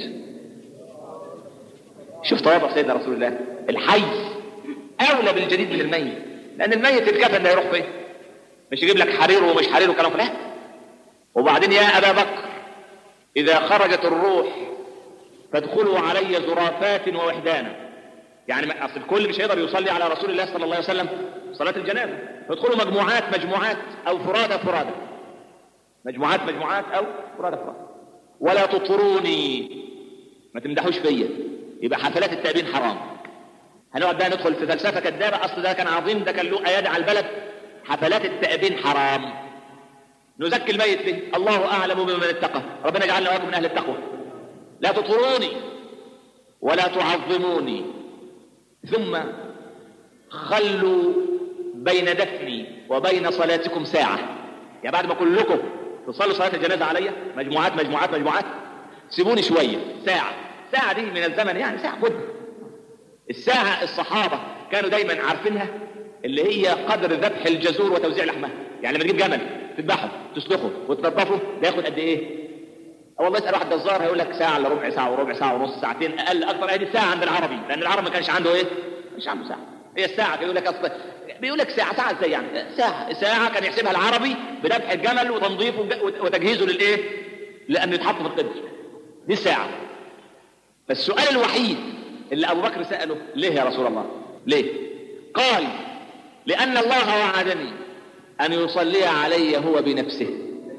شوف تواضع سيدنا رسول الله الحي أولى بالجديد من الميت لأن الميت الكفن ده يروح فين مش يجيب لك حرير ومش حرير وكلام لا وبعدين يا أبا بكر إذا خرجت الروح فادخلوا علي زرافات ووحدانا يعني اصل الكل مش هيقدر يصلي على رسول الله صلى الله عليه وسلم صلاة الجنازة فادخلوا مجموعات مجموعات أو فرادى فرادى مجموعات مجموعات أو فرادى فرادى ولا تطروني ما تمدحوش فيا يبقى حفلات التأبين حرام هنقعد بقى ندخل في فلسفة كدابة أصل ده كان عظيم ده كان له أيادي على البلد حفلات التأبين حرام نزكي الميت فيه الله أعلم بمن اتقى ربنا يجعلنا وإياكم من أهل التقوى لا تطروني ولا تعظموني ثم خلوا بين دفني وبين صلاتكم ساعة يعني بعد ما كلكم تصلوا صلاة الجنازة عليا مجموعات مجموعات مجموعات سيبوني شوية ساعة ساعة دي من الزمن يعني ساعة خد الساعة الصحابة كانوا دايما عارفينها اللي هي قدر ذبح الجزور وتوزيع لحمها يعني لما تجيب جمل تذبحه تسلخه وتنظفه ده ياخد قد ايه أو والله اسال واحد جزار هيقول لك ساعه الا ربع ساعه وربع ساعه ونص ساعتين اقل اكثر ادي ساعه عند العربي لان العرب ما كانش عنده ايه مش عنده ساعه هي الساعه يقول لك اصلا بيقول لك ساعه ساعه ازاي يعني ساعه ساعه كان يحسبها العربي بذبح الجمل وتنظيفه وتجهيزه للايه لانه يتحط في القدر دي الساعه فالسؤال الوحيد اللي ابو بكر ساله ليه يا رسول الله ليه قال لان الله وعدني ان يصلي علي هو بنفسه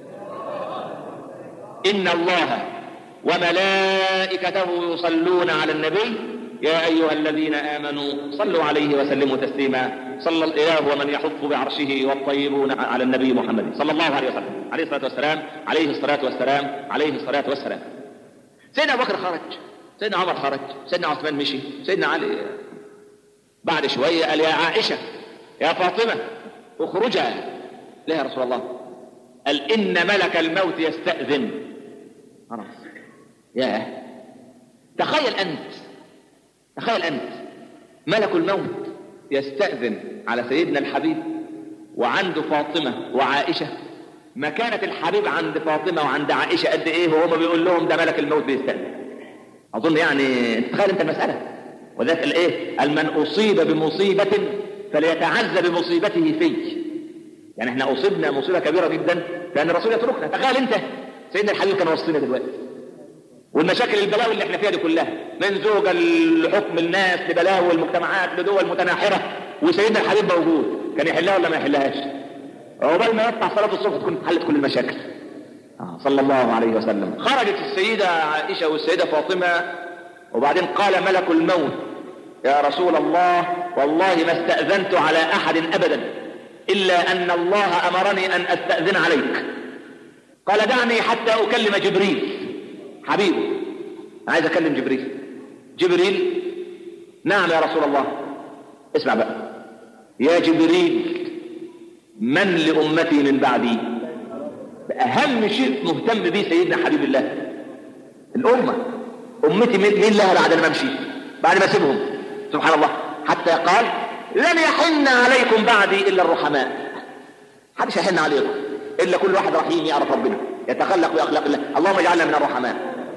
إن الله وملائكته يصلون على النبي يا أيها الذين آمنوا صلوا عليه وسلموا تسليما صلى الإله ومن يحف بعرشه والطيبون على النبي محمد صلى الله عليه وسلم عليه الصلاة والسلام عليه الصلاة والسلام عليه الصلاة والسلام سيدنا أبو بكر خرج سيدنا عمر خرج سيدنا عثمان مشي سيدنا علي بعد شوية قال يا عائشة يا فاطمة اخرجا ليه يا رسول الله قال إن ملك الموت يستأذن خلاص يا تخيل أنت تخيل أنت ملك الموت يستأذن على سيدنا الحبيب وعنده فاطمة وعائشة مكانة الحبيب عند فاطمة وعند عائشة قد إيه وهما بيقول لهم ده ملك الموت بيستأذن أظن يعني تخيل أنت المسألة وذلك الإيه المن أصيب بمصيبة فليتعز بمصيبته فيه يعني احنا أصبنا مصيبة كبيرة جدا لأن الرسول يتركنا تخيل أنت سيدنا الحبيب كان وسطنا دلوقتي والمشاكل البلاوي اللي احنا فيها دي كلها من زوجة لحكم الناس لبلاوي المجتمعات لدول متناحرة وسيدنا الحبيب موجود كان يحلها ولا ما يحلهاش عقبال ما يطلع صلاة الصبح تكون حلت كل المشاكل آه صلى الله عليه وسلم خرجت السيدة عائشة والسيدة فاطمة وبعدين قال ملك الموت يا رسول الله والله ما استأذنت على أحد أبدا إلا أن الله أمرني أن أستأذن عليك قال دعني حتى أكلم جبريل حبيبه عايز أكلم جبريل جبريل نعم يا رسول الله اسمع بقى يا جبريل من لأمتي من بعدي أهم شيء مهتم به سيدنا حبيب الله الأمة أمتي مين لها بعد ما أمشي بعد ما أسيبهم سبحان الله حتى قال لن يحن عليكم بعدي إلا الرحماء محدش يحن عليكم إلا كل واحد رحيم يعرف ربنا يتخلق بأخلاق الله اللهم اجعلنا من الرحماء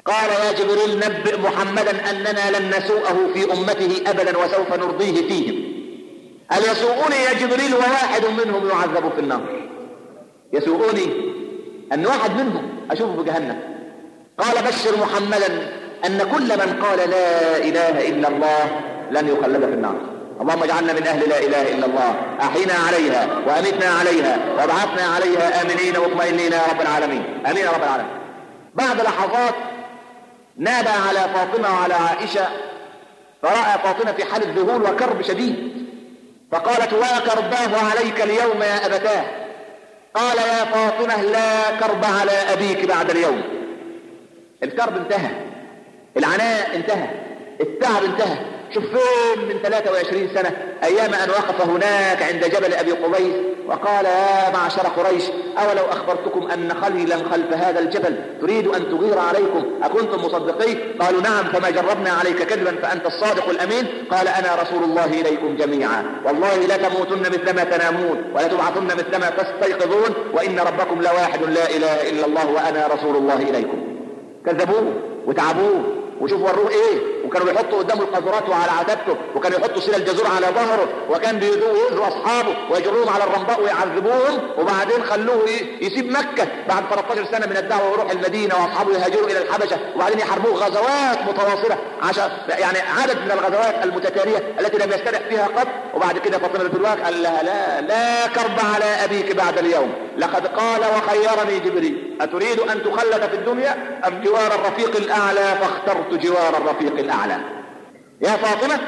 قال يا جبريل نبئ محمدا أننا لن نسوءه في أمته أبدا وسوف نرضيه فيهم هل يسوءني يا جبريل وواحد منهم يعذب في النار يسوءني أن واحد منهم أشوفه في جهنم قال بشر محمدا أن كل من قال لا إله إلا الله لن يخلد في النار اللهم اجعلنا من أهل لا إله إلا الله أحينا عليها وأمتنا عليها وابعثنا عليها آمنين مطمئنين يا رب العالمين آمين يا رب العالمين بعد لحظات نادى على فاطمة وعلى عائشة فرأى فاطمة في حالة ذهول وكرب شديد فقالت وكرباه عليك اليوم يا أبتاه قال يا فاطمة لا كرب على أبيك بعد اليوم الكرب انتهى العناء انتهى التعب انتهى شوف فين من 23 سنة أيام أن وقف هناك عند جبل أبي قبيس وقال يا معشر قريش أولو أخبرتكم أن خليلا خلف هذا الجبل تريد أن تغير عليكم أكنتم مصدقين قالوا نعم فما جربنا عليك كذبا فأنت الصادق الأمين قال أنا رسول الله إليكم جميعا والله لا تموتن مثلما تنامون ولا تبعثن مثلما تستيقظون وإن ربكم لواحد لا إله إلا الله وأنا رسول الله إليكم كذبوه وتعبوه وشوفوا وروه ايه وكانوا بيحطوا قدامه القاذورات وعلى عتبته وكانوا يحطوا سيل الجزور على ظهره وكان بيؤذوا اصحابه ويجروهم على الرمضاء ويعذبوهم وبعدين خلوه يسيب مكه بعد 13 سنه من الدعوه ويروح المدينه واصحابه يهاجروا الى الحبشه وبعدين يحاربوه غزوات متواصله عشان يعني عدد من الغزوات المتتاليه التي لم يسترح فيها قط وبعد كده فاطمه بنت الواق قال لها لا لا كرب على ابيك بعد اليوم لقد قال وخيرني جبريل اتريد ان تخلد في الدنيا ام جوار الرفيق الاعلى فاخترت اخترت جوار الرفيق الأعلى يا فاطمة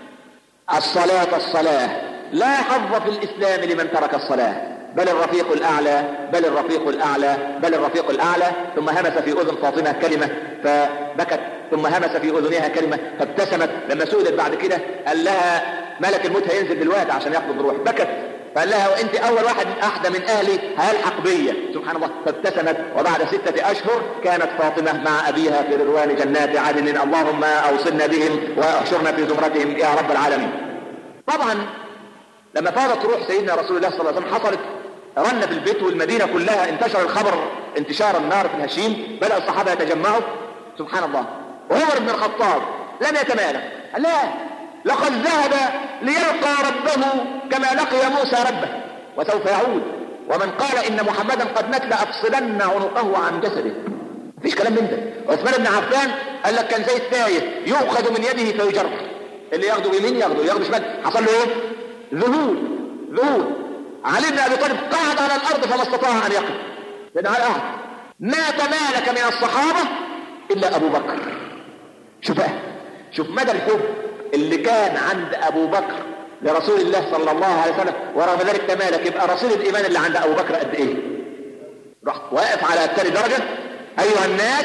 الصلاة الصلاة لا حظ في الإسلام لمن ترك الصلاة بل الرفيق الأعلى بل الرفيق الأعلى بل الرفيق الأعلى ثم همس في أذن فاطمة كلمة فبكت ثم همس في أذنها كلمة فابتسمت لما سئلت بعد كده قال لها ملك الموت هينزل دلوقتي عشان يقبض الروح بكت فقال لها وانت اول واحد احدى من اهلي هيلحق بيا سبحان الله فابتسمت وبعد ستة اشهر كانت فاطمة مع ابيها في رضوان جنات عدن اللهم اوصلنا بهم واحشرنا في زمرتهم يا رب العالمين طبعا لما فاضت روح سيدنا رسول الله صلى الله عليه وسلم حصلت رن في البيت والمدينة كلها انتشر الخبر انتشار النار في الهشيم بدأ الصحابة يتجمعوا سبحان الله وعمر بن الخطاب لم يتمالك لا لقد ذهب ليلقى ربه كما لقي موسى ربه وسوف يعود ومن قال إن محمدا قد مات لأفصلن عنقه عن جسده مفيش كلام من ده عثمان بن عفان قال لك كان زي التايه يؤخذ من يده فيجر اللي ياخده يمين ياخده ياخده شمال حصل له ايه ذهول ذهول علي بن ابي طالب قعد على الارض فما استطاع ان يقف لان على قعد ما تمالك من الصحابه الا ابو بكر شوف بقى شوف مدى الحب اللي كان عند ابو بكر لرسول الله صلى الله عليه وسلم ورغم ذلك تمالك يبقى رسول الايمان اللي عند ابو بكر قد ايه رحت واقف على التاني درجة ايها الناس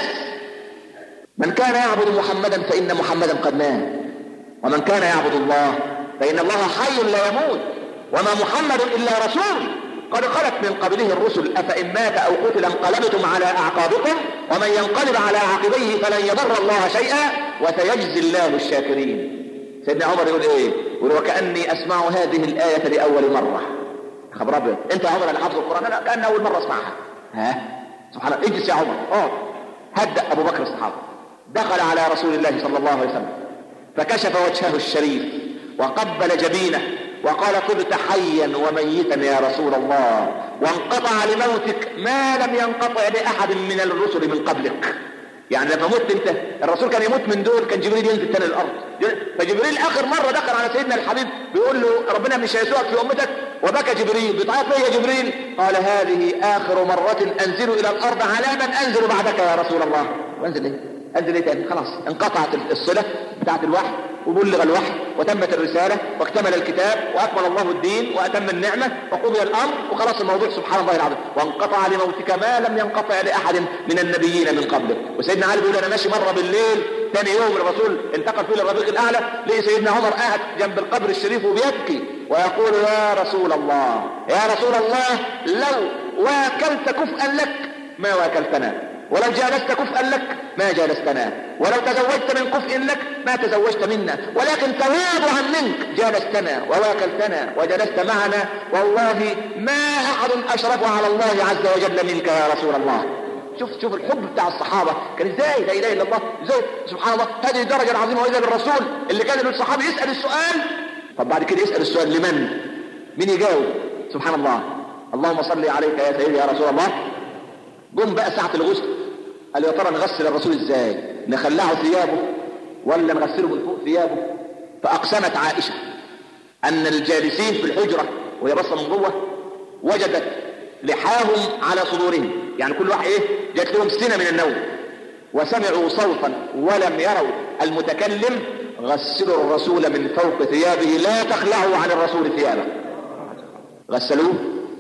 من كان يعبد محمدا فان محمدا قد مات ومن كان يعبد الله فان الله حي لا يموت وما محمد الا رسول قد خلت من قبله الرسل افان مات او قتل انقلبتم على اعقابكم ومن ينقلب على عقبيه فلن يضر الله شيئا وسيجزي الله الشاكرين سيدنا عمر يقول ايه يقول وكأني اسمع هذه الآية لأول مرة خبر ابيض انت يا عمر اللي حافظ القرآن لا كأن أول مرة اسمعها ها سبحان الله اجلس يا عمر اقعد هدأ أبو بكر الصحابة دخل على رسول الله صلى الله عليه وسلم فكشف وجهه الشريف وقبل جبينه وقال طبت حيا وميتا يا رسول الله وانقطع لموتك ما لم ينقطع لأحد من الرسل من قبلك يعني لما مت انت الرسول كان يموت من دول كان جبريل ينزل تاني الارض فجبريل اخر مره دخل على سيدنا الحبيب بيقول له ربنا مش هيسوقك في امتك وبكى جبريل بتعيط ليه يا جبريل قال هذه اخر مره انزل الى الارض على من انزل بعدك يا رسول الله وانزل ايه انزل ايه تاني خلاص انقطعت الصله بتاعت الوحي وبلغ الوحي وتمت الرساله واكتمل الكتاب واكمل الله الدين واتم النعمه وقضي الامر وخلاص الموضوع سبحان الله العظيم وانقطع لموتك ما لم ينقطع لاحد من النبيين من قبلك وسيدنا علي بيقول انا ماشي مره بالليل ثاني يوم الرسول انتقل فيه للرفيق الاعلى لقي سيدنا عمر قاعد جنب القبر الشريف وبيبكي ويقول يا رسول الله يا رسول الله لو واكلت كفءا لك ما واكلتنا ولو جالست كفءا لك ما جالستنا ولو تزوجت من كفء لك ما تزوجت منا ولكن تواضعا منك جالستنا وواكلتنا وجلست معنا والله ما أحد أشرف على الله عز وجل منك يا رسول الله شوف شوف الحب بتاع الصحابة كان ازاي لا اله الا الله ازاي سبحان الله هذه الدرجة العظيمة واذا بالرسول اللي كان الصحابي يسأل السؤال طب بعد كده يسأل السؤال لمن مين يجاوب سبحان الله اللهم صل عليك يا سيدي يا رسول الله جم بقى ساعة الغسل قال يا ترى نغسل الرسول ازاي نخلعه ثيابه ولا نغسله من فوق ثيابه فأقسمت عائشة أن الجالسين في الحجرة وهي بصة من جوه وجدت لحاهم على صدورهم يعني كل واحد ايه جات لهم سنة من النوم وسمعوا صوتا ولم يروا المتكلم غسلوا الرسول من فوق ثيابه لا تخلعوا عن الرسول ثيابه غسلوه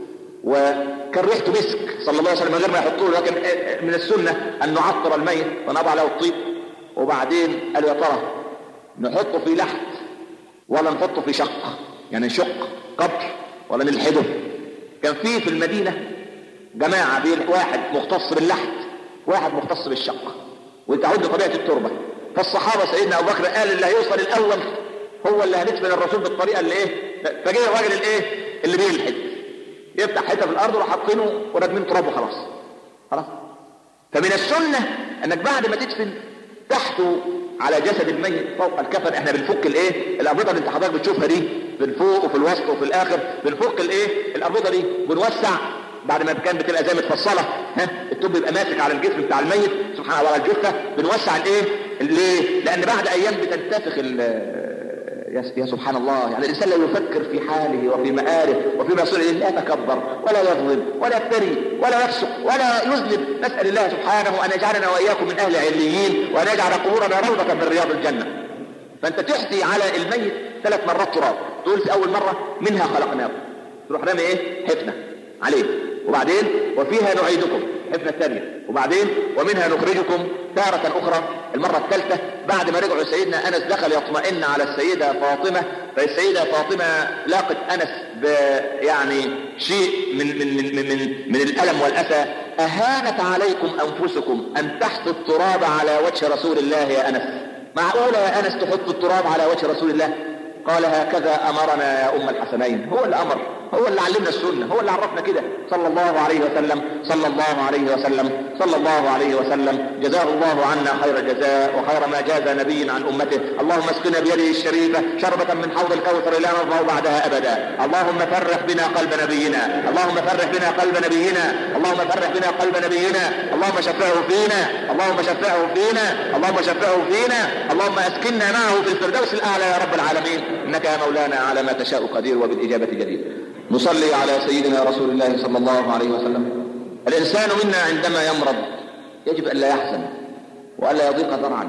وكان ريحته مسك صلى الله عليه وسلم من غير ما يحطوه لكن من السنة أن نعطر الميت ونضع له الطيب وبعدين قالوا يا ترى نحطه في لحد ولا نحطه في شق يعني نشق قبر ولا نلحده كان في في المدينة جماعة بين واحد مختص باللحد واحد مختص بالشق وتعود بطبيعة التربة فالصحابة سيدنا أبو بكر قال اللي هيوصل الأول هو اللي هندفن الرسول بالطريقة اللي إيه فجاء الراجل الإيه اللي بيلحد يفتح حته في الارض وراح حاطينه وراكبين تراب وخلاص خلاص فمن السنه انك بعد ما تدفن تحته على جسد الميت فوق الكفن احنا بنفك الايه الاربطه اللي انت حضرتك بتشوفها دي في الفوق وفي الوسط وفي الاخر بنفك الايه الاربطه دي بنوسع بعد ما كان بتبقى زي متفصله ها الطب يبقى ماسك على الجسم بتاع الميت سبحان الله على الجثه بنوسع الايه ليه لان بعد ايام بتنتفخ يا سبحان الله يعني الإنسان لا يفكر في حاله وفي مآله وفي مسؤوله لا يتكبر ولا يظلم ولا يفتري ولا يفسق ولا يذنب نسأل الله سبحانه أن يجعلنا وإياكم من أهل عليين وأن يجعل قبورنا روضة من رياض الجنة فأنت تحتي على الميت ثلاث مرات تراب تقول في أول مرة منها خلقناه تروح رامي إيه حفنة عليه وبعدين وفيها نعيدكم الحفنة الثانية وبعدين ومنها نخرجكم تارة أخرى المرة الثالثة بعد ما رجعوا سيدنا أنس دخل يطمئن على السيدة فاطمة فالسيدة فاطمة لاقت أنس ب يعني شيء من من من من, من, من الألم والأسى أهانت عليكم أنفسكم أن تحطوا التراب على وجه رسول الله يا أنس معقولة يا أنس تحط التراب على وجه رسول الله قال هكذا أمرنا يا أم الحسنين هو اللي أمر هو اللي علمنا السنة هو اللي عرفنا كده صلى الله عليه وسلم صلى الله عليه وسلم صلى الله عليه وسلم جزاه الله عنا خير الجزاء وخير ما جاز نبي عن أمته اللهم اسقنا بيده الشريفة شربة من حوض الكوثر لا نرضى بعدها أبدا اللهم فرح بنا قلب نبينا اللهم فرح بنا قلب نبينا اللهم فرح بنا قلب نبينا اللهم شفعه فينا اللهم شفعه فينا اللهم شفعه فينا اللهم اسكننا معه في الفردوس الأعلى يا رب العالمين إنك يا مولانا على ما تشاء قدير وبالإجابة جدير نصلي على سيدنا رسول الله صلى الله عليه وسلم الإنسان منا عندما يمرض يجب أن لا يحزن وأن لا يضيق ذرعا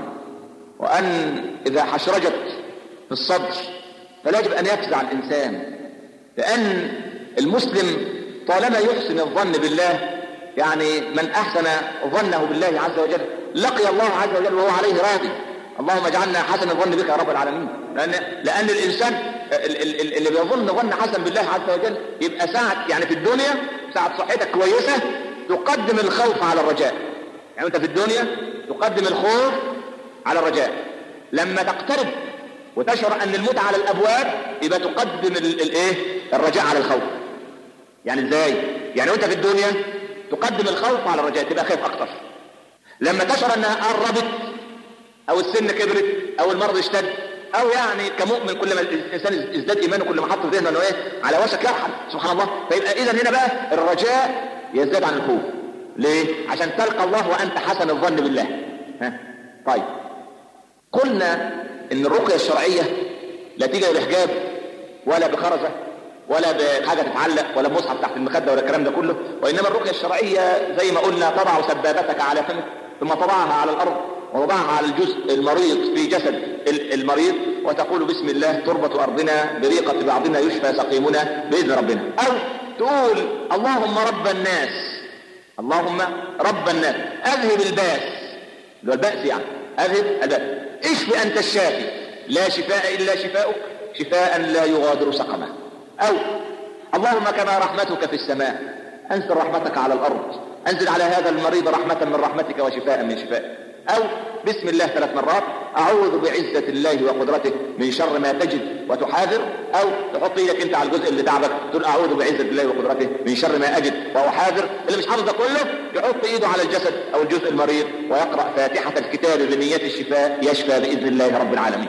وأن إذا حشرجت في الصدر فلا يجب أن يفزع الإنسان لأن المسلم طالما يحسن الظن بالله يعني من أحسن ظنه بالله عز وجل لقي الله عز وجل وهو عليه راضي اللهم اجعلنا حسن الظن بك يا رب العالمين لأن, لأن الإنسان اللي بيظن ظن حسن بالله عز وجل يبقى ساعة يعني في الدنيا ساعة صحتك كويسة تقدم الخوف على الرجاء يعني أنت في الدنيا تقدم الخوف على الرجاء لما تقترب وتشعر أن الموت على الأبواب يبقى تقدم الايه الرجاء على الخوف يعني ازاي يعني وانت في الدنيا تقدم الخوف على الرجاء تبقى خايف اكتر لما تشعر انها قربت او السن كبرت او المرض اشتد او يعني كمؤمن كل ما الانسان ازداد ايمانه كل ما حط في ذهنه انه ايه على وشك يرحل سبحان الله فيبقى اذا هنا بقى الرجاء يزداد عن الخوف ليه عشان تلقى الله وانت حسن الظن بالله ها طيب قلنا ان الرقيه الشرعيه لا تيجي بحجاب ولا بخرزه ولا بحاجه تتعلق ولا بمصحف تحت المخده ولا الكلام ده كله وانما الرقيه الشرعيه زي ما قلنا تضع سبابتك على فمك ثم تضعها على الارض ووضعها على الجزء المريض في جسد المريض وتقول بسم الله تربة أرضنا بريقة بعضنا يشفى سقيمنا بإذن ربنا أو تقول اللهم رب الناس اللهم رب الناس أذهب الباس اللي هو البأس يعني أذهب البأس اشف أنت الشافي لا شفاء إلا شفاؤك شفاء لا يغادر سقما أو اللهم كما رحمتك في السماء أنزل رحمتك على الأرض أنزل على هذا المريض رحمة من رحمتك وشفاء من شفائك أو بسم الله ثلاث مرات اعوذ بعزة الله وقدرته من شر ما تجد وتحاذر او تحط ايدك انت على الجزء اللي تعبك تقول اعوذ بعزة الله وقدرته من شر ما اجد واحاذر اللي مش حافظ ده كله يحط ايده على الجسد او الجزء المريض ويقرأ فاتحة الكتاب بنية الشفاء يشفى باذن الله رب العالمين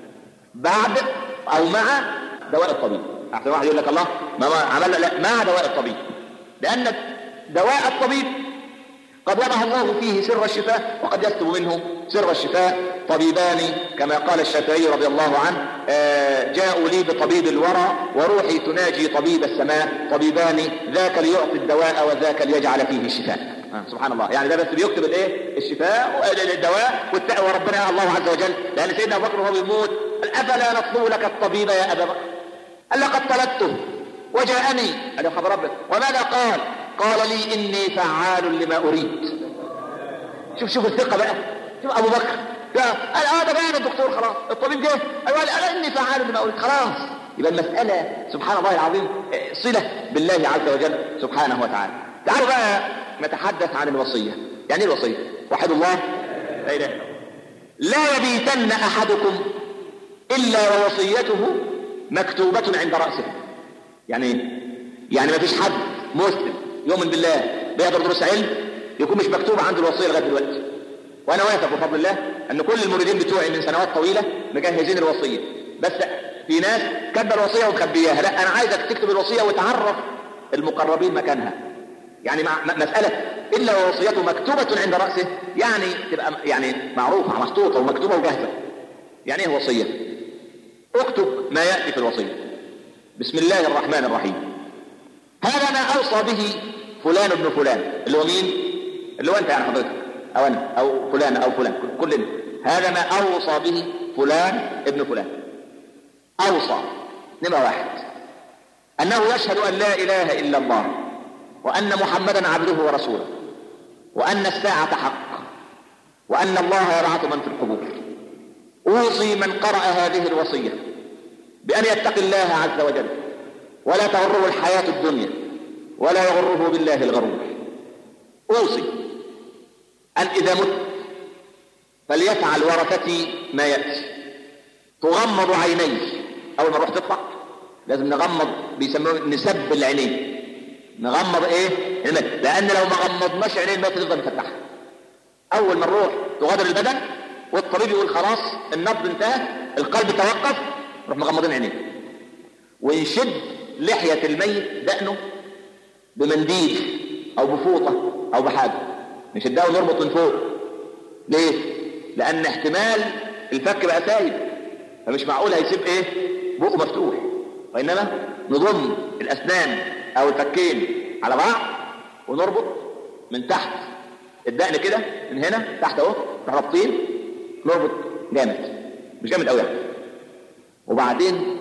بعد او مع دواء الطبيب احسن واحد يقول لك الله ما عملنا لا مع دواء الطبيب لان دواء الطبيب قد وضع الله فيه سر الشفاء وقد يكتب منه سر الشفاء طبيبان كما قال الشافعي رضي الله عنه آه جاءوا لي بطبيب الورى وروحي تناجي طبيب السماء طبيبان ذاك ليعطي الدواء وذاك ليجعل فيه الشفاء آه سبحان الله يعني ده بس بيكتب الايه الشفاء الدواء وربنا الله عز وجل لان سيدنا ابو بكر وهو بيموت افلا نطلب لك الطبيب يا ابا بكر قال لقد طلبته وجاءني قال يا خبر ربك وماذا قال قال لي اني فعال لما اريد شوف شوف الثقه بقى شوف ابو بكر قال اه ده بقى الدكتور خلاص الطبيب جه قال انا اني فعال لما اريد خلاص يبقى المساله سبحان الله العظيم صله بالله عز وجل سبحانه وتعالى تعالوا بقى نتحدث عن الوصيه يعني ايه الوصيه وحد الله لا اله الا لا يبيتن احدكم الا ووصيته مكتوبه عند راسه يعني يعني ما فيش حد مسلم يؤمن بالله بيحضر دروس علم يكون مش مكتوب عنده الوصيه لغايه دلوقتي وانا واثق بفضل الله ان كل المريدين بتوعي من سنوات طويله مجهزين الوصيه بس في ناس كاتبه الوصيه ومخبياها لا انا عايزك تكتب الوصيه وتعرف المقربين مكانها يعني مع مساله الا ووصيته مكتوبه عند راسه يعني تبقى يعني معروفه محطوطه ومكتوبه وجاهزه يعني ايه وصيه اكتب ما ياتي في الوصيه بسم الله الرحمن الرحيم هذا ما اوصى به فلان ابن فلان اللي هو مين اللي هو انت يعني حضرتك او انا او فلان او فلان كلنا هذا ما اوصى به فلان ابن فلان اوصى نمرة واحد انه يشهد ان لا اله الا الله وان محمدا عبده ورسوله وان الساعة حق وان الله يبعث من في القبور اوصي من قرأ هذه الوصية بان يتقي الله عز وجل ولا تغره الحياة الدنيا ولا يغره بالله الغرور اوصي ان اذا مت فليفعل ورثتي ما ياتي تغمض عيني اول ما نروح تطلع لازم نغمض بيسموه نسب العينين نغمض ايه لان لو ما غمضناش عينين الميت تفضل مفتحه اول ما نروح تغادر البدن والطبيب يقول خلاص النبض انتهى القلب توقف نروح مغمضين عينيه ونشد لحية الميت دقنه بمنديل او بفوطة او بحاجة نشدها ونربط من فوق ليه لان احتمال الفك بقى سايب فمش معقول هيسيب ايه بقه مفتوح وانما نضم الاسنان او الفكين على بعض ونربط من تحت الدقن كده من هنا تحت اهو رابطين نربط جامد مش جامد قوي يعني وبعدين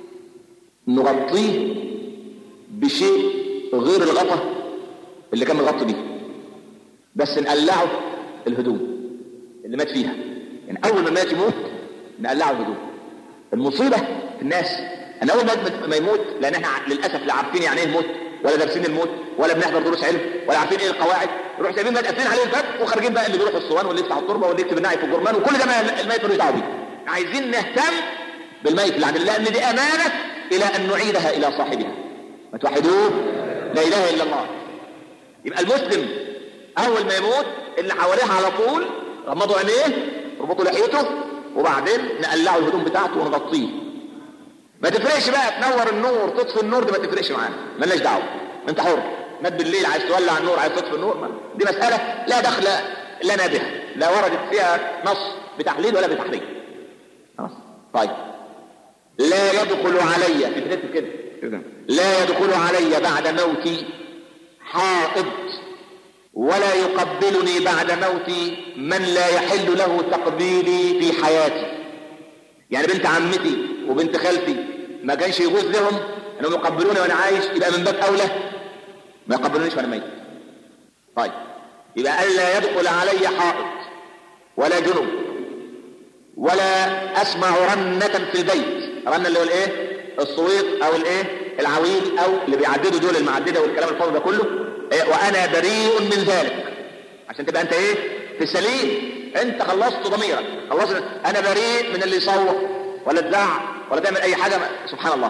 نغطيه بشيء غير الغطا اللي كان مغطي بيه بس نقلعه الهدوم اللي مات فيها يعني اول ما مات يموت نقلعه الهدوم المصيبه في الناس ان اول ما يموت لان احنا للاسف لا عارفين يعني ايه الموت ولا دارسين الموت ولا بنحضر دروس علم ولا عارفين ايه القواعد نروح سايبين مات قافلين عليه الباب وخارجين بقى اللي بيروح الصوان واللي يفتح التربه واللي يكتب النعي في الجرمان وكل ده الميت ملوش دعوه بيه عايزين نهتم بالميت اللي عندنا لان دي امانه الى ان نعيدها الى صاحبها ما توحدوه لا اله الا الله يبقى المسلم اول ما يموت اللي حواليه على طول غمضوا عينيه ربطوا لحيته وبعدين نقلعوا الهدوم بتاعته ونغطيه ما تفرقش بقى تنور النور تطفي النور دي ما تفرقش معانا مالناش دعوه انت حر مات بالليل عايز تولع النور عايز تطفي النور دي مساله لا دخل لنا بها لا وردت فيها نص بتحليل ولا بتحريم خلاص طيب لا يدخل علي في بدايه كده لا يدخل علي بعد موتي حائض ولا يقبلني بعد موتي من لا يحل له تقبيلي في حياتي يعني بنت عمتي وبنت خالتي ما كانش يجوز لهم انهم يقبلوني وانا عايش يبقى من باب اولى ما يقبلونيش وانا ميت طيب يبقى الا يدخل علي حائط ولا جنوب ولا اسمع رنة في البيت رنة اللي هو الايه الصويت او الايه العويل او اللي بيعددوا دول المعدده والكلام الفاضي ده كله إيه وانا بريء من ذلك عشان تبقى انت ايه في السليم انت خلصت ضميرك خلصت انا بريء من اللي يصور ولا تزعق ولا تعمل اي حاجه سبحان الله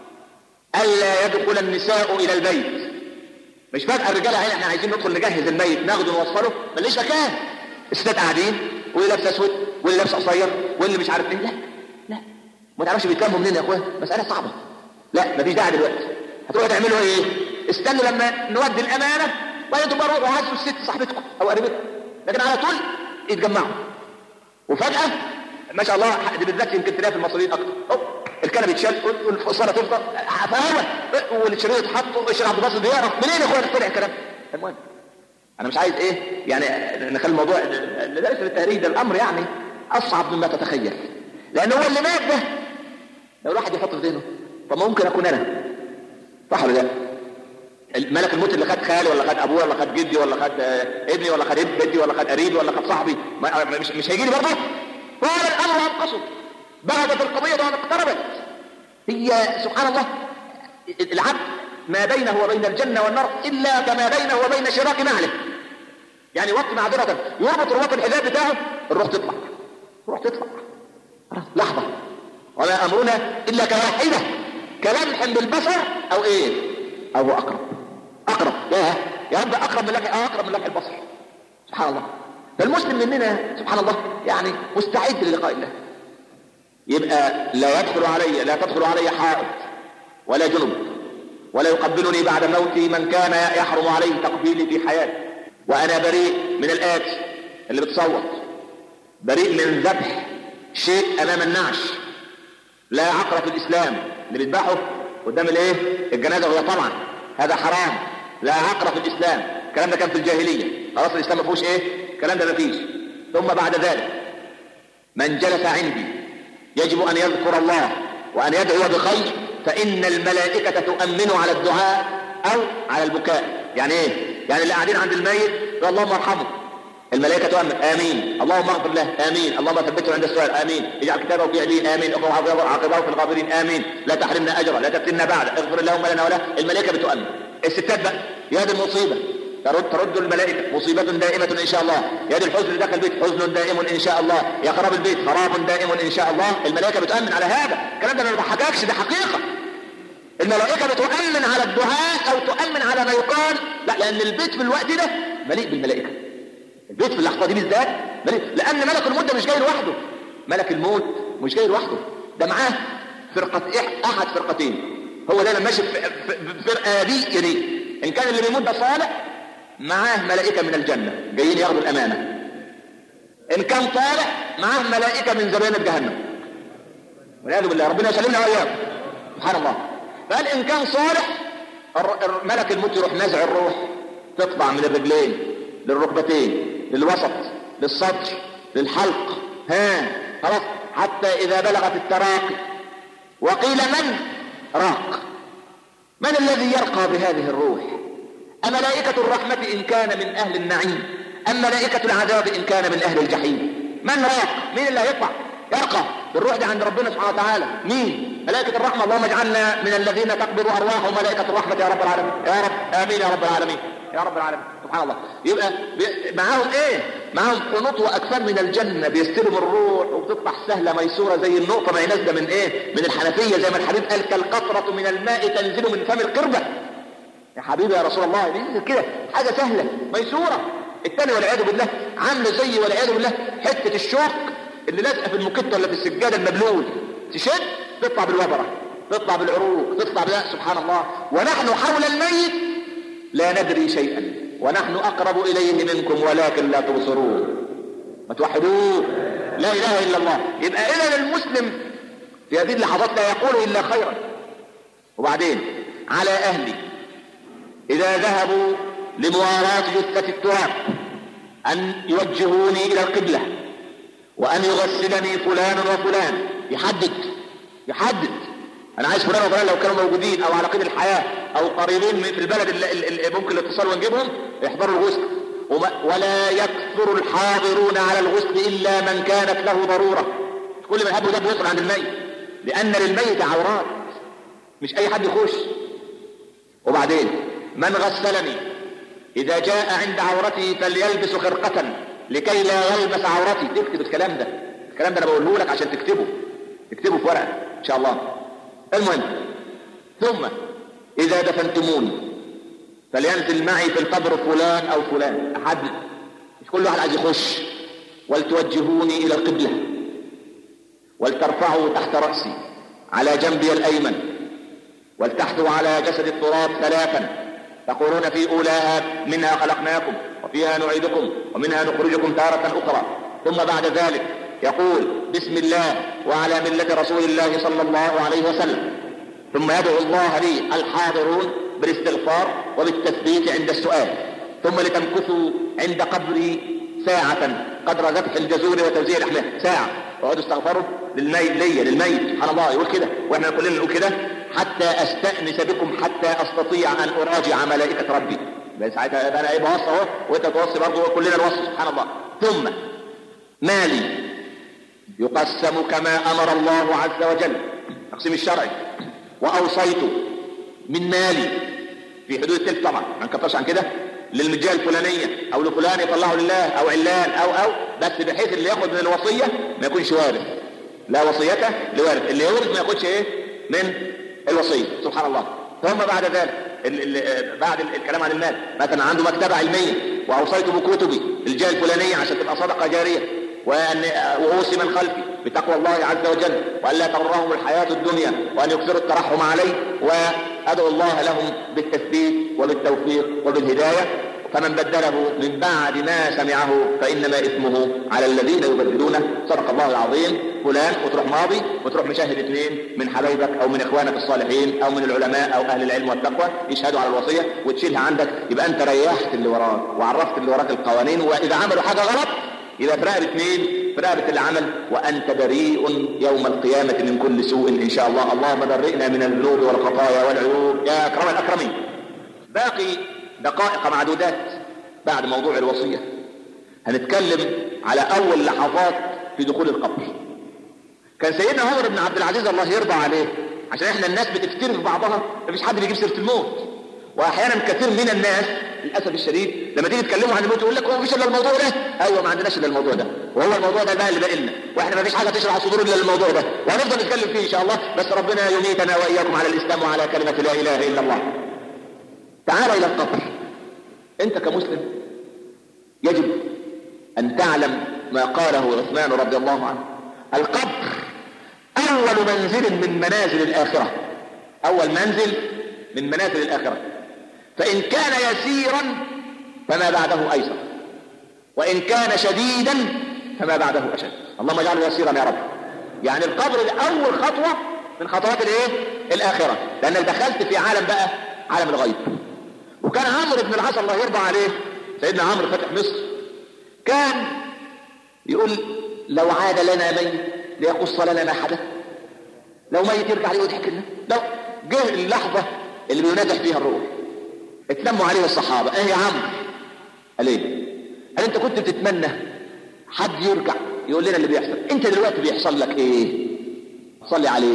الا يدخل النساء الى البيت مش فجاه الرجاله هنا احنا عايزين ندخل نجهز الميت ناخده نوصله ماليش مكان الستات قاعدين واللي لابسه اسود واللي لابسه قصير واللي مش عارف ايه لا لا ما تعرفش بيتكلموا منين يا اخويا مساله صعبه لا مفيش داعي دلوقتي هتروحوا تعملوا ايه استنوا لما نودي الامانه وبعدين تبقى روحوا هاتوا الست صاحبتكم او قريبتكم لكن على طول يتجمعوا وفجاه ما شاء الله دي بالذات يمكن تلاقي في المصريين اكتر أوب. الكنبه يتشال والصاله تفضل فهمت والشريط يتحط والشيخ عبد الباسط بيقرا منين يا اخويا طلع الكلام المهم انا مش عايز ايه يعني نخلي الموضوع اللي درس التهريج ده الامر يعني اصعب مما تتخيل لان هو اللي مات ده لو الواحد يحط في ذهنه طب ممكن اكون انا صح ولا لا الملك الموت اللي خد خالي ولا خد ابويا ولا خد جدي ولا خد ابني ولا خد ابني ولا خد قريبي ولا خد صاحبي مش مش هيجي لي برضه هو الامر انقصه بهدت القضيه وان اقتربت هي سبحان الله العبد ما بينه وبين الجنه والنار الا كما بينه وبين شراك نعله يعني وقت معذره يربط رباط الحذاء بتاعه الروح تطلع الروح تطلع لحظه وما امرنا الا كواحده كلمح بالبصر او ايه او اقرب اقرب يا يا رب اقرب من لمح اقرب من لمح البصر سبحان الله فالمسلم مننا سبحان الله يعني مستعد للقاء الله يبقى لا يدخل علي لا تدخل علي حائط ولا جنب ولا يقبلني بعد موتي من كان يحرم عليه تقبيلي في حياتي وانا بريء من الاتي اللي بتصوت بريء من ذبح شيء امام النعش لا عقر في الاسلام اللي بيذبحه قدام الايه الجنازه وهي طبعا هذا حرام لا عقر في الاسلام الكلام ده كان في الجاهليه خلاص الاسلام ما فيهوش ايه الكلام ده ما فيش ثم بعد ذلك من جلس عندي يجب ان يذكر الله وان يدعو بخير فان الملائكه تؤمن على الدعاء او على البكاء يعني ايه يعني اللي قاعدين عند الميت يقول اللهم ارحمه الملائكة تؤمن آمين اللهم اغفر له آمين اللهم ثبته عند السؤال آمين اجعل كتابه في عليين آمين اقرأ عاقبه في الغابرين آمين لا تحرمنا أجرا لا تفتنا بعد اغفر اللهم لنا وله الملائكة بتؤمن الستات بقى يا دي المصيبة ترد ترد الملائكة مصيبة دائمة إن شاء الله يا دي الحزن اللي دخل البيت حزن دائم إن شاء الله يا خراب البيت خراب دائم إن شاء الله الملائكة بتؤمن على هذا الكلام ده ما بضحككش ده حقيقة الملائكة بتؤمن على الدعاء أو تؤمن على ما يقال لا لأن البيت في الوقت ده مليء بالملائكة البيت في اللحظة دي بالذات مليء لأن ملك الموت ده مش جاي لوحده ملك الموت مش جاي لوحده ده معاه فرقة أحد فرقتين هو ده ماشي في فرقة دي دي إن كان اللي بيموت ده صالح معاه ملائكة من الجنة جايين ياخدوا الأمانة إن كان طالح معاه ملائكة من زبانة جهنم والعياذ بالله ربنا يسلمنا وإياكم سبحان الله قال إن كان صالح ملك الموت يروح نزع الروح تطلع من الرجلين للركبتين للوسط للصدر للحلق ها خلاص حتى إذا بلغت التراقي وقيل من راق من الذي يرقى بهذه الروح أملائكة الرحمة إن كان من أهل النعيم أم ملائكة العذاب إن كان من أهل الجحيم من راق مين اللي هيطلع يرقى بالروح دي عند ربنا سبحانه وتعالى مين ملائكة الرحمة اللهم اجعلنا من الذين تقبض أرواحهم ملائكة الرحمة يا رب العالمين يا رب آمين يا رب العالمين يا رب العالمين سبحان الله يبقى معاهم ايه معاهم قنوط واكفان من الجنة بيستلم الروح وبتطلع سهلة ميسورة زي النقطة ما هي نازلة من ايه من الحنفية زي ما الحبيب قال كالقطرة من الماء تنزل من فم القربة يا حبيبي يا رسول الله دي كده حاجة سهلة ميسورة الثاني والعياذ بالله عامله زي والعياذ بالله حتة الشوك اللي لازقه في المكتة ولا في السجادة المبلول تشد تطلع بالوبرة تطلع بالعروق تطلع بلا سبحان الله ونحن حول الميت لا ندري شيئا ونحن أقرب إليه منكم ولكن لا تبصرون ما توحدوه لا إله إلا الله يبقى إذا المسلم في هذه اللحظات لا يقول إلا خيرا وبعدين على أهلي إذا ذهبوا لمواراة جثة التراب أن يوجهوني إلى القبلة وأن يغسلني فلان وفلان يحدد يحدد أنا عايز فلان وفلان لو كانوا موجودين أو على قيد الحياة أو قريبين في البلد اللي, اللي ممكن الاتصال ونجيبهم يحضروا الغسل ولا يكثر الحاضرون على الغسل إلا من كانت له ضرورة كل من يحب ده بيصل عند الميت لأن للميت عورات مش أي حد يخش وبعدين من غسلني إذا جاء عند عورتي فليلبس خرقة لكي لا يلمس عورتي تكتب الكلام ده الكلام ده انا بقوله لك عشان تكتبه تكتبه في ورقه ان شاء الله المهم ثم اذا دفنتموني فلينزل معي في القبر فلان او فلان احد مش كل واحد عايز يخش ولتوجهوني الى القبله ولترفعوا تحت راسي على جنبي الايمن ولتحثوا على جسد التراب ثلاثا تقولون في اولاها منها خلقناكم وفيها نعيدكم ومنها نخرجكم تارة اخرى ثم بعد ذلك يقول بسم الله وعلى ملة رسول الله صلى الله عليه وسلم ثم يدعو الله لي الحاضرون بالاستغفار وبالتثبيت عند السؤال ثم لتمكثوا عند قبري ساعة قدر ذبح الجزور وتوزيع لحمه ساعة اقعدوا استغفروا للميت ليا للميت سبحان الله يقول كده واحنا كلنا نقول كده حتى استأنس بكم حتى استطيع ان اراجع ملائكة ربي بس ساعتها انا ايه بوصي اهو وانت توصي برضه كلنا نوصي سبحان الله ثم مالي يقسم كما امر الله عز وجل تقسيم الشرعي واوصيت من مالي في حدود التلك طبعا ما نكفرش عن كده للمجال الفلانية او لفلان يطلعه لله او علان او او بس بحيث اللي ياخد من الوصية ما يكونش وارث لا وصيته لوارث اللي يورث ما ياخدش ايه من الوصية سبحان الله ثم بعد ذلك ال ال بعد الكلام عن المال مثلا عنده مكتبة علمية واوصيت بكتبي الجهة الفلانية عشان تبقى صدقة جارية وأن وأوصي من خلفي بتقوى الله عز وجل وأن لا تغرهم الحياة الدنيا وأن يكثروا الترحم عليه وأدعو الله لهم بالتثبيت وبالتوفيق وبالهداية فمن بدله من بعد ما سمعه فإنما إثمه على الذين يبدلونه صدق الله العظيم فلان وتروح ماضي وتروح مشاهد اثنين من حبايبك أو من إخوانك الصالحين أو من العلماء أو أهل العلم والتقوى يشهدوا على الوصية وتشيلها عندك يبقى أنت ريحت اللي وراك وعرفت اللي وراك القوانين وإذا عملوا حاجة غلط إذا في رقبة اثنين في رقبة اللي عمل وأنت بريء يوم القيامة من كل سوء إن شاء الله اللهم برئنا من الذنوب والخطايا والعيوب يا أكرم الأكرمين باقي دقائق معدودات بعد موضوع الوصية هنتكلم على أول لحظات في دخول القبر كان سيدنا عمر بن عبد العزيز الله يرضى عليه عشان احنا الناس بتفتري في بعضها مفيش حد بيجيب سيرة الموت واحيانا كثير من الناس للاسف الشديد لما تيجي تكلموا عن الموت يقول لك هو مفيش الا الموضوع ده ايوه ما عندناش الا الموضوع ده وهو الموضوع ده بقى اللي باقي لنا واحنا مفيش حاجه تشرح صدور الا الموضوع ده وهنفضل نتكلم فيه ان شاء الله بس ربنا يميتنا واياكم على الاسلام وعلى كلمه لا اله الا الله تعال الى القبر انت كمسلم يجب ان تعلم ما قاله عثمان رضي الله عنه القبر اول منزل من منازل الاخره اول منزل من منازل الاخره فإن كان يسيرا فما بعده أيسر وإن كان شديدا فما بعده أشد اللهم اجعله يسيرا يا رب يعني القبر ده أول خطوة من خطوات الايه الآخرة لأنك دخلت في عالم بقى عالم الغيب وكان عمرو بن العاص الله يرضى عليه سيدنا عمرو فتح مصر كان يقول لو عاد لنا ميت ليقص لنا ما حدث لو ميت يرجع لي ويضحك لنا لو جه اللحظة اللي بينازح فيها الروح اتلموا عليه الصحابة ايه يا عم قال ايه قال انت كنت بتتمنى حد يرجع يقول لنا اللي بيحصل انت دلوقتي بيحصل لك ايه صلي عليه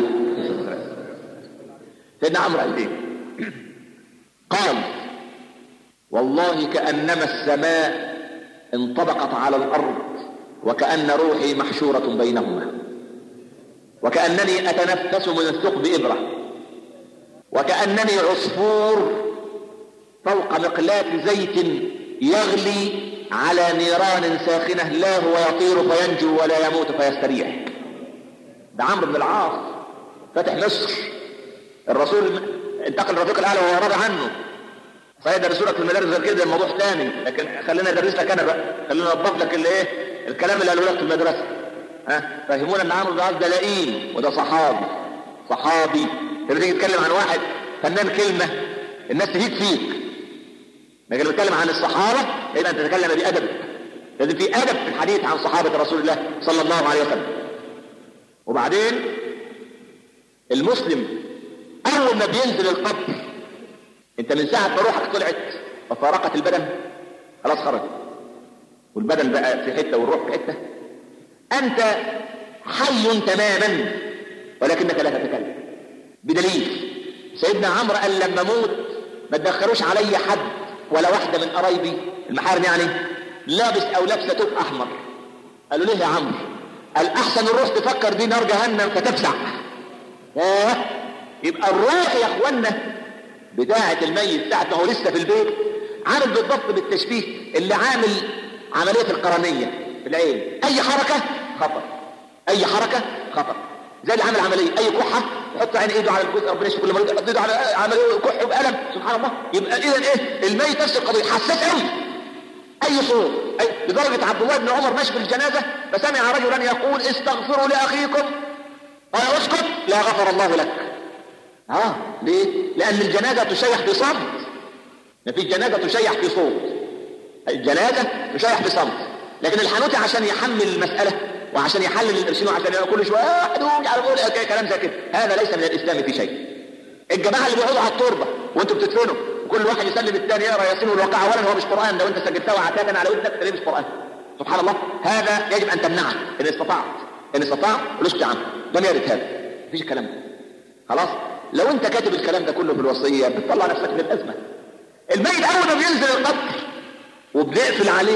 سيدنا عمرو قال ايه قال والله كأنما السماء انطبقت على الأرض وكأن روحي محشورة بينهما وكأنني أتنفس من الثقب إبرة وكأنني عصفور فوق مقلاة زيت يغلي على نيران ساخنة لا هو يطير فينجو ولا يموت فيستريح ده عمرو بن العاص فتح مصر الرسول انتقل الرفيق الاعلى وهو راضي عنه صحيح درسوا لك في المدارس غير كده الموضوع ثاني لكن خلينا ندرس لك انا بقى خلينا نوضح لك الايه الكلام اللي قالوا لك في المدرسه ها فهمونا ان عمرو بن العاص ده لئيم وده صحابي صحابي لما تيجي تتكلم عن واحد فنان كلمه الناس تهيج فيك لكن بتكلم عن الصحابة يبقى أنت تتكلم بأدب لازم في أدب في الحديث عن صحابة رسول الله صلى الله عليه وسلم وبعدين المسلم أول ما بينزل القبر أنت من ساعة ما روحك طلعت وفارقت البدن خلاص خرج والبدن بقى في حتة والروح في حتة أنت حي تماما ولكنك لا تتكلم بدليل سيدنا عمرو قال لما موت ما تدخلوش علي حد ولا واحدة من قرايبي المحارم يعني لابس او لابسه توب احمر قالوا ليه يا عمرو قال احسن الروح تفكر دي نار جهنم فتفزع ياه يبقى الروح يا اخوانا بتاعه الميت ساعه ما هو لسه في البيت عامل بالضبط بالتشبيه اللي عامل عمليه القرنيه في العين اي حركه خطر اي حركه خطر زي اللي عامل عمليه اي كحه يحط عين ايده على الجزء ربنا يشفي كل مريض يحط ايده على عمليه كحه بقلم سبحان الله يبقى اذا ايه الميت نفس القضيه حساس قوي اي صوت أي لدرجه عبد الله بن عمر ماشي في الجنازه فسمع رجلا يقول استغفروا لاخيكم قال اسكت لا غفر الله لك اه ليه لان الجنازه تشيح بصمت ما في جنازه تشيح بصوت الجنازه تشيح بصمت لكن الحانوتي عشان يحمل المساله وعشان يحلل القرشين وعشان يقول كل شويه واحد مش عارف اقول كلام زي كده هذا ليس من الاسلام في شيء الجماعه اللي بيقعدوا على التربه وانتوا بتدفنوا وكل واحد يسلم الثاني يقرا ياسين والواقع اولا هو مش قران لو انت سجلتها وعتادا على ودنك تلاقيه مش قران سبحان الله هذا يجب ان تمنعه ان استطعت ان استطاع الاسكت عنه لم يرد هذا مفيش الكلام ده خلاص لو انت كاتب الكلام ده كله في الوصيه بتطلع نفسك من الازمه الميت اول ما بينزل القبر وبنقفل عليه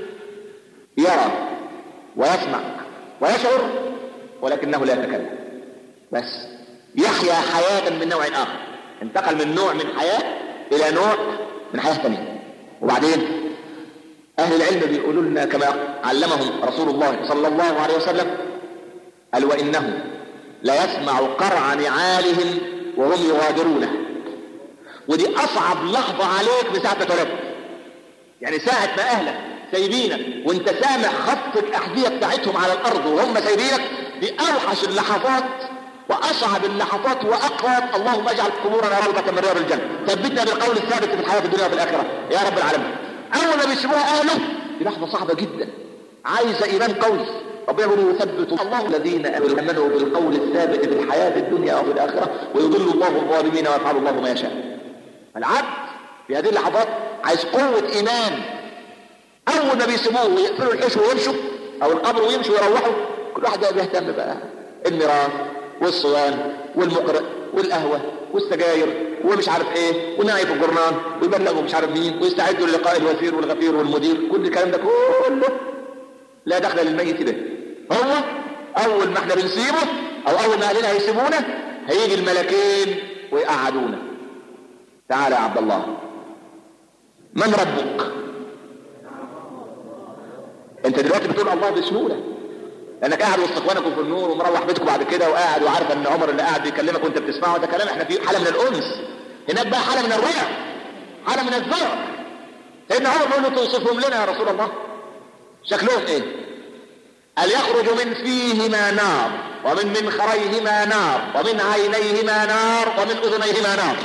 يرى ويسمع ويشعر ولكنه لا يتكلم بس يحيا حياة من نوع آخر انتقل من نوع من حياة إلى نوع من حياة ثانية وبعدين أهل العلم بيقولوا لنا كما علمهم رسول الله صلى الله عليه وسلم قال وإنه لا يسمع قرع نعالهم وهم يغادرونه ودي أصعب لحظة عليك من ساعة ما اتولدت يعني ساعة ما أهلك سايبينك وانت سامع خط الأحذية بتاعتهم على الأرض وهم سايبينك دي أوحش اللحظات وأصعب اللحظات وأقوى اللهم اجعل قبورنا روضة من رياض الجنة ثبتنا بالقول الثابت في الحياة الدنيا وفي الآخرة يا رب العالمين أول ما بيسيبوها أهله دي لحظة صعبة جدا عايزة إيمان قوي ربنا يقول يثبت الله الذين امنوا بالقول الثابت في الحياه الدنيا وفي الاخره ويضل الله الظالمين ويفعل الله ما يشاء. العبد في هذه اللحظات عايز قوه ايمان اول ما بيسيبوه ويقفلوا الحش ويمشوا او القبر ويمشوا ويروحوا كل واحد بقى بيهتم بقى الميراث والصيام والمقرئ والقهوه والسجاير ومش عارف ايه ونعي في الجرنان ويبلغوا مش عارف مين ويستعدوا للقاء الوزير والغفير والمدير كل الكلام ده كله لا دخل للميت به هو اول ما احنا بنسيبه او اول ما اهلنا هيسيبونا هيجي الملكين ويقعدونا تعال يا عبد الله من ربك انت دلوقتي بتقول الله بسهوله لانك قاعد وسط اخوانكم في النور ومروح بيتكم بعد كده وقاعد وعارف ان عمر اللي قاعد بيكلمك وانت بتسمعه ده كلام احنا في حاله من الانس هناك بقى حاله من الرعب حاله من الذعر سيدنا عمر بيقول له توصفهم لنا يا رسول الله شكلهم ايه قال يخرج من فيهما نار ومن منخريهما نار ومن عينيهما نار ومن اذنيهما نار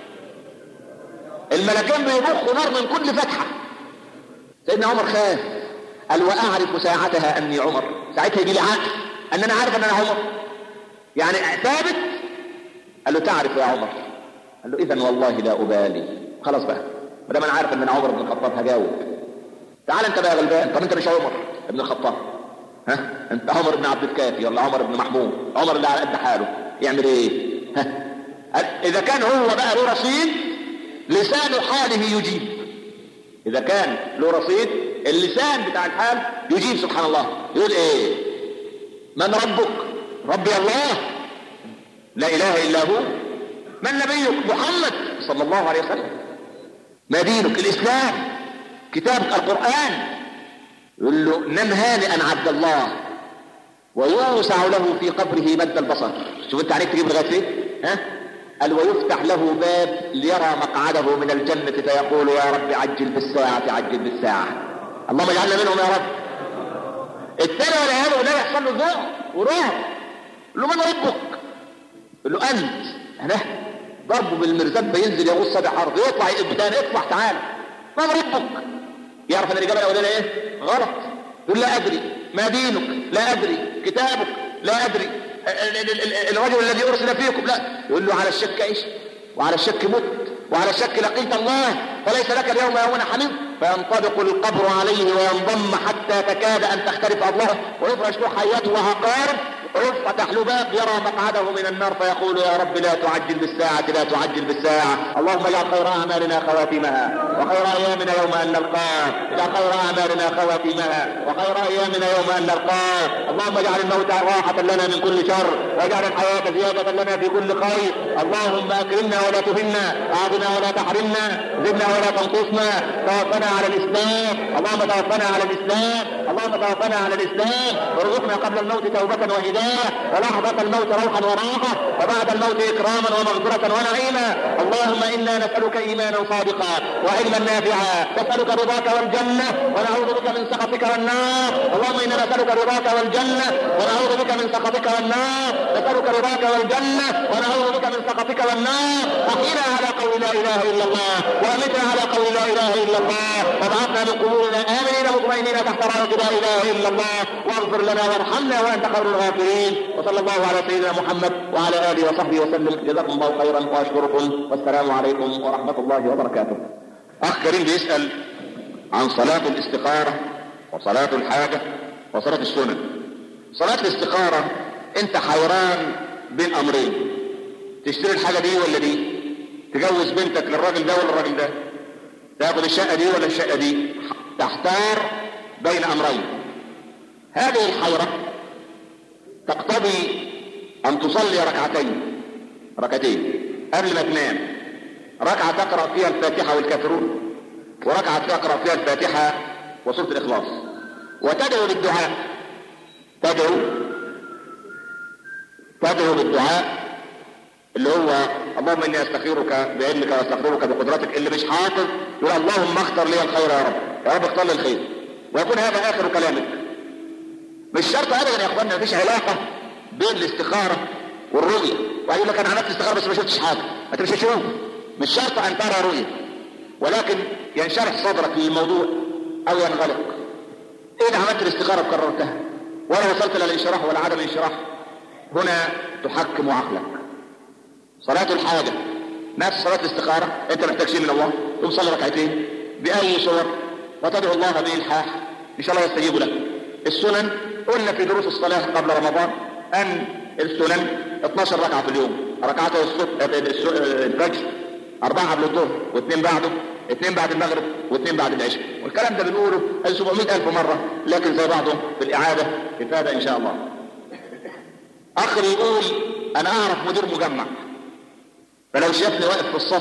الملكين بيبخوا نار من كل فتحه سيدنا عمر خاف قال واعرف ساعتها اني عمر ساعتها يجي لي عقل ان انا عارف ان انا عمر يعني ثابت قال له تعرف يا عمر قال له اذا والله لا ابالي خلاص بقى ما دام انا عارف ان انا عمر بن الخطاب هجاوب تعال انت بقى يا غلبان طب انت مش عمر بن الخطاب ها انت عمر بن عبد الكافي ولا عمر بن محمود عمر اللي على قد حاله يعمل ايه ها اذا كان هو بقى له رصيد لسان حاله يجيب اذا كان له رصيد اللسان بتاع الحال يجيب سبحان الله يقول ايه من ربك ربي الله لا اله الا هو من نبيك محمد صلى الله عليه وسلم ما دينك الاسلام كتابك القران يقول له نم هانئا عبد الله ويوسع له في قبره مد البصر شوف انت عليك تجيب لغايه فين ها قال ويفتح له باب ليرى مقعده من الجنة فيقول يا رب عجل بالساعة عجل بالساعة اللهم اجعلنا منهم يا رب الثاني ولا هذا ولا يحصل له ذوق ورعب يقول له من ربك يقول له انت انا ضربه بالمرزب ينزل يغص صدع عرض يطلع يقبدان اطلع تعال من ربك يعرف ان الاجابه الاولانيه ايه غلط يقول لا ادري ما دينك لا ادري كتابك لا ادري الرجل الذي ارسل فيكم لا يقول له على الشك ايش وعلى الشك مت وعلى الشك لقيت الله فليس لك اليوم يومنا حميد فينطبق القبر عليه وينضم حتى تكاد ان تختلف الله ويفرش له حياته وعقارب يفتح له باب يرى مقعده من النار فيقول يا رب لا تعجل بالساعة لا تعجل بالساعة اللهم اجعل خير أعمالنا خواتمها وخير أيامنا يوم أن نلقاك اجعل خير أعمالنا خواتمها وخير أيامنا يوم أن نلقاك اللهم اجعل الموت راحة لنا من كل شر واجعل الحياة زيادة لنا في كل خير اللهم أكرمنا ولا تهنا أعطنا ولا تحرمنا زدنا ولا تنقصنا توفنا على الإسلام اللهم توفنا على الإسلام اللهم توفنا على الإسلام وارزقنا قبل الموت توبة وهداية ولحظة الموت روحا وراحة وبعد الموت إكراما ومغفرة ونعيما اللهم إنا نسألك إيمانا صادقا وعلما نافعا نسألك رضاك والجنة ونعوذ بك من سخطك والنار اللهم إنا نسألك رضاك والجنة ونعوذ بك من سخطك والنار نسألك رضاك والجنة ونعوذ بك من سخطك والنار أحينا على قول لا إله إلا الله وأمتنا على قول لا إله إلا الله وابعثنا من قبورنا آمنين مطمئنين تحت راية لا إله إلا الله واغفر لنا وارحمنا وأنت خير الغافرين وصلى الله على سيدنا محمد وعلى آله وصحبه وسلم جزاكم الله خيرا وأشكركم والسلام عليكم ورحمة الله وبركاته أخ كريم بيسأل عن صلاة الاستخارة وصلاة الحاجة وصلاة السنن صلاة الاستخارة انت حيران بين امرين تشتري الحاجة دي ولا دي تجوز بنتك للراجل ده ولا الراجل ده تاخد الشقة دي ولا الشقة دي تحتار بين امرين هذه الحيرة تقتضي ان تصلي ركعتين ركعتين قبل ما تنام ركعة تقرأ فيها الفاتحة والكافرون وركعة تقرأ فيها الفاتحة وسورة الإخلاص وتدعو بالدعاء تدعو تدعو بالدعاء اللي هو اللهم اني استخيرك بعلمك واستغفرك بقدرتك اللي مش حافظ يقول اللهم اختر لي الخير يا رب يا رب اختار لي الخير ويكون هذا اخر كلامك مش شرط ابدا يا اخوانا مفيش علاقه بين الاستخاره والرؤيه ويقول لك انا عملت استخاره بس ما شفتش حاجه ما انت مش هتشوف مش شرط ان ترى رؤيه ولكن ينشرح صدرك للموضوع او ينغلق اذا عملت الاستخاره وكررتها ولا وصلت الى الانشراح ولا عدم الانشراح هنا تحكم عقلك صلاة الحاجة نفس صلاة الاستخارة انت محتاج شيء من الله تقوم صلي ركعتين بأي صور وتدعو الله بإلحاح إن شاء الله يستجيب لك السنن قلنا في دروس الصلاة قبل رمضان أن السنن 12 ركعة في اليوم ركعتي الصبح الفجر أربعة قبل الظهر واثنين بعده اثنين بعد المغرب واثنين بعد العشاء والكلام ده بنقوله 700 ألف مرة لكن زي بعضه في الإعادة إفادة إن شاء الله أخر يقول أنا أعرف مدير مجمع فلو شافني واقف في الصف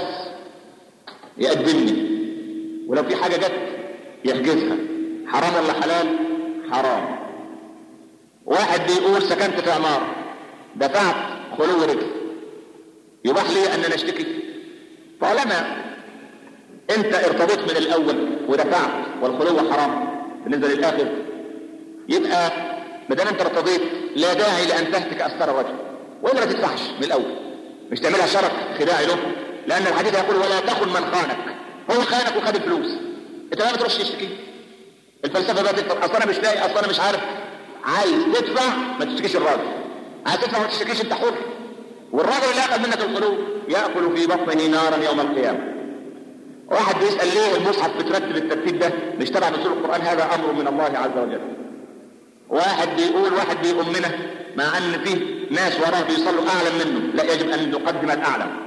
يقدمني ولو في حاجة جت يحجزها حرام ولا حلال حرام واحد بيقول سكنت في عمارة دفعت خلو رجل يباح لي أن نشتكي طالما انت ارتضيت من الاول ودفعت والخلو حرام بالنسبة للاخر يبقى ما دام انت ارتضيت لا داعي لان تهتك استار الرجل ولا تدفعش من الاول مش تعملها شرط خداعي له لان الحديث يقول ولا تخن من خانك هو خانك وخد الفلوس انت ما تروحش تشتكي الفلسفه بقى تكتب اصل انا مش لاقي اصل انا مش عارف عايز تدفع ما تشتكيش الراجل عايز تدفع ما تشتكيش انت حر والراجل اللي اخذ منك الخلو ياكل في بطنه نارا يوم القيامه واحد بيسال ليه المصحف بترتب الترتيب ده مش تبع نزول القران هذا امر من الله عز وجل واحد بيقول واحد بيؤمنه مع ان فيه ناس وراه بيصلوا اعلم منه لا يجب ان نقدم الاعلم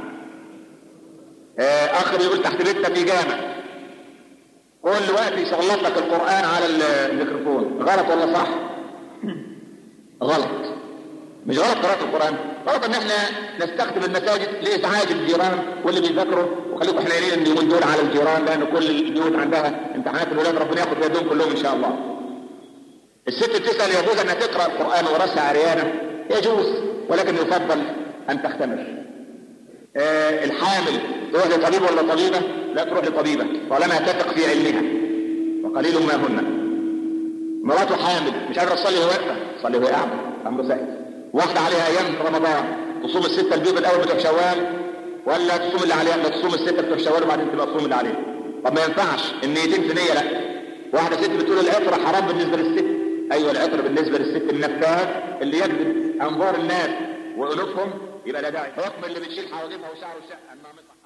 اخر بيقول تحت بيتنا في جامع كل وقت يشغلط لك القران على الميكروفون غلط ولا صح غلط مش غلط قراءة القرآن غلط ان احنا نستخدم المساجد لازعاج الجيران واللي بيذاكروا وخليكم حنينين ان اليومين دول على الجيران لان كل البيوت عندها امتحانات الولاد ربنا ياخد بيدهم كلهم ان شاء الله الست بتسأل يجوز انها تقرأ القرآن وراسها عريانة يجوز ولكن يفضل ان تختمر آه الحامل تروح لطبيب ولا طبيبة لا تروح لطبيبة طالما تثق في علمها وقليل ما هن مراته حامل مش قادرة تصلي وهي واقفة تصلي وهي قاعدة امر سهل واخدة عليها ايام رمضان تصوم الستة البيض الاول بتوع شوال ولا تصوم اللي عليها لا تصوم الستة بتوع شوال وبعدين تبقى تصوم اللي عليها طب ما ينفعش النيتين في نية لا واحدة ست بتقول العطر حرام بالنسبة للست ايوه العطر بالنسبة للست النفاذ اللي يجذب انظار الناس وانوفهم يبقى لا داعي حكم اللي بتشيل حواجبها وشعر وشقة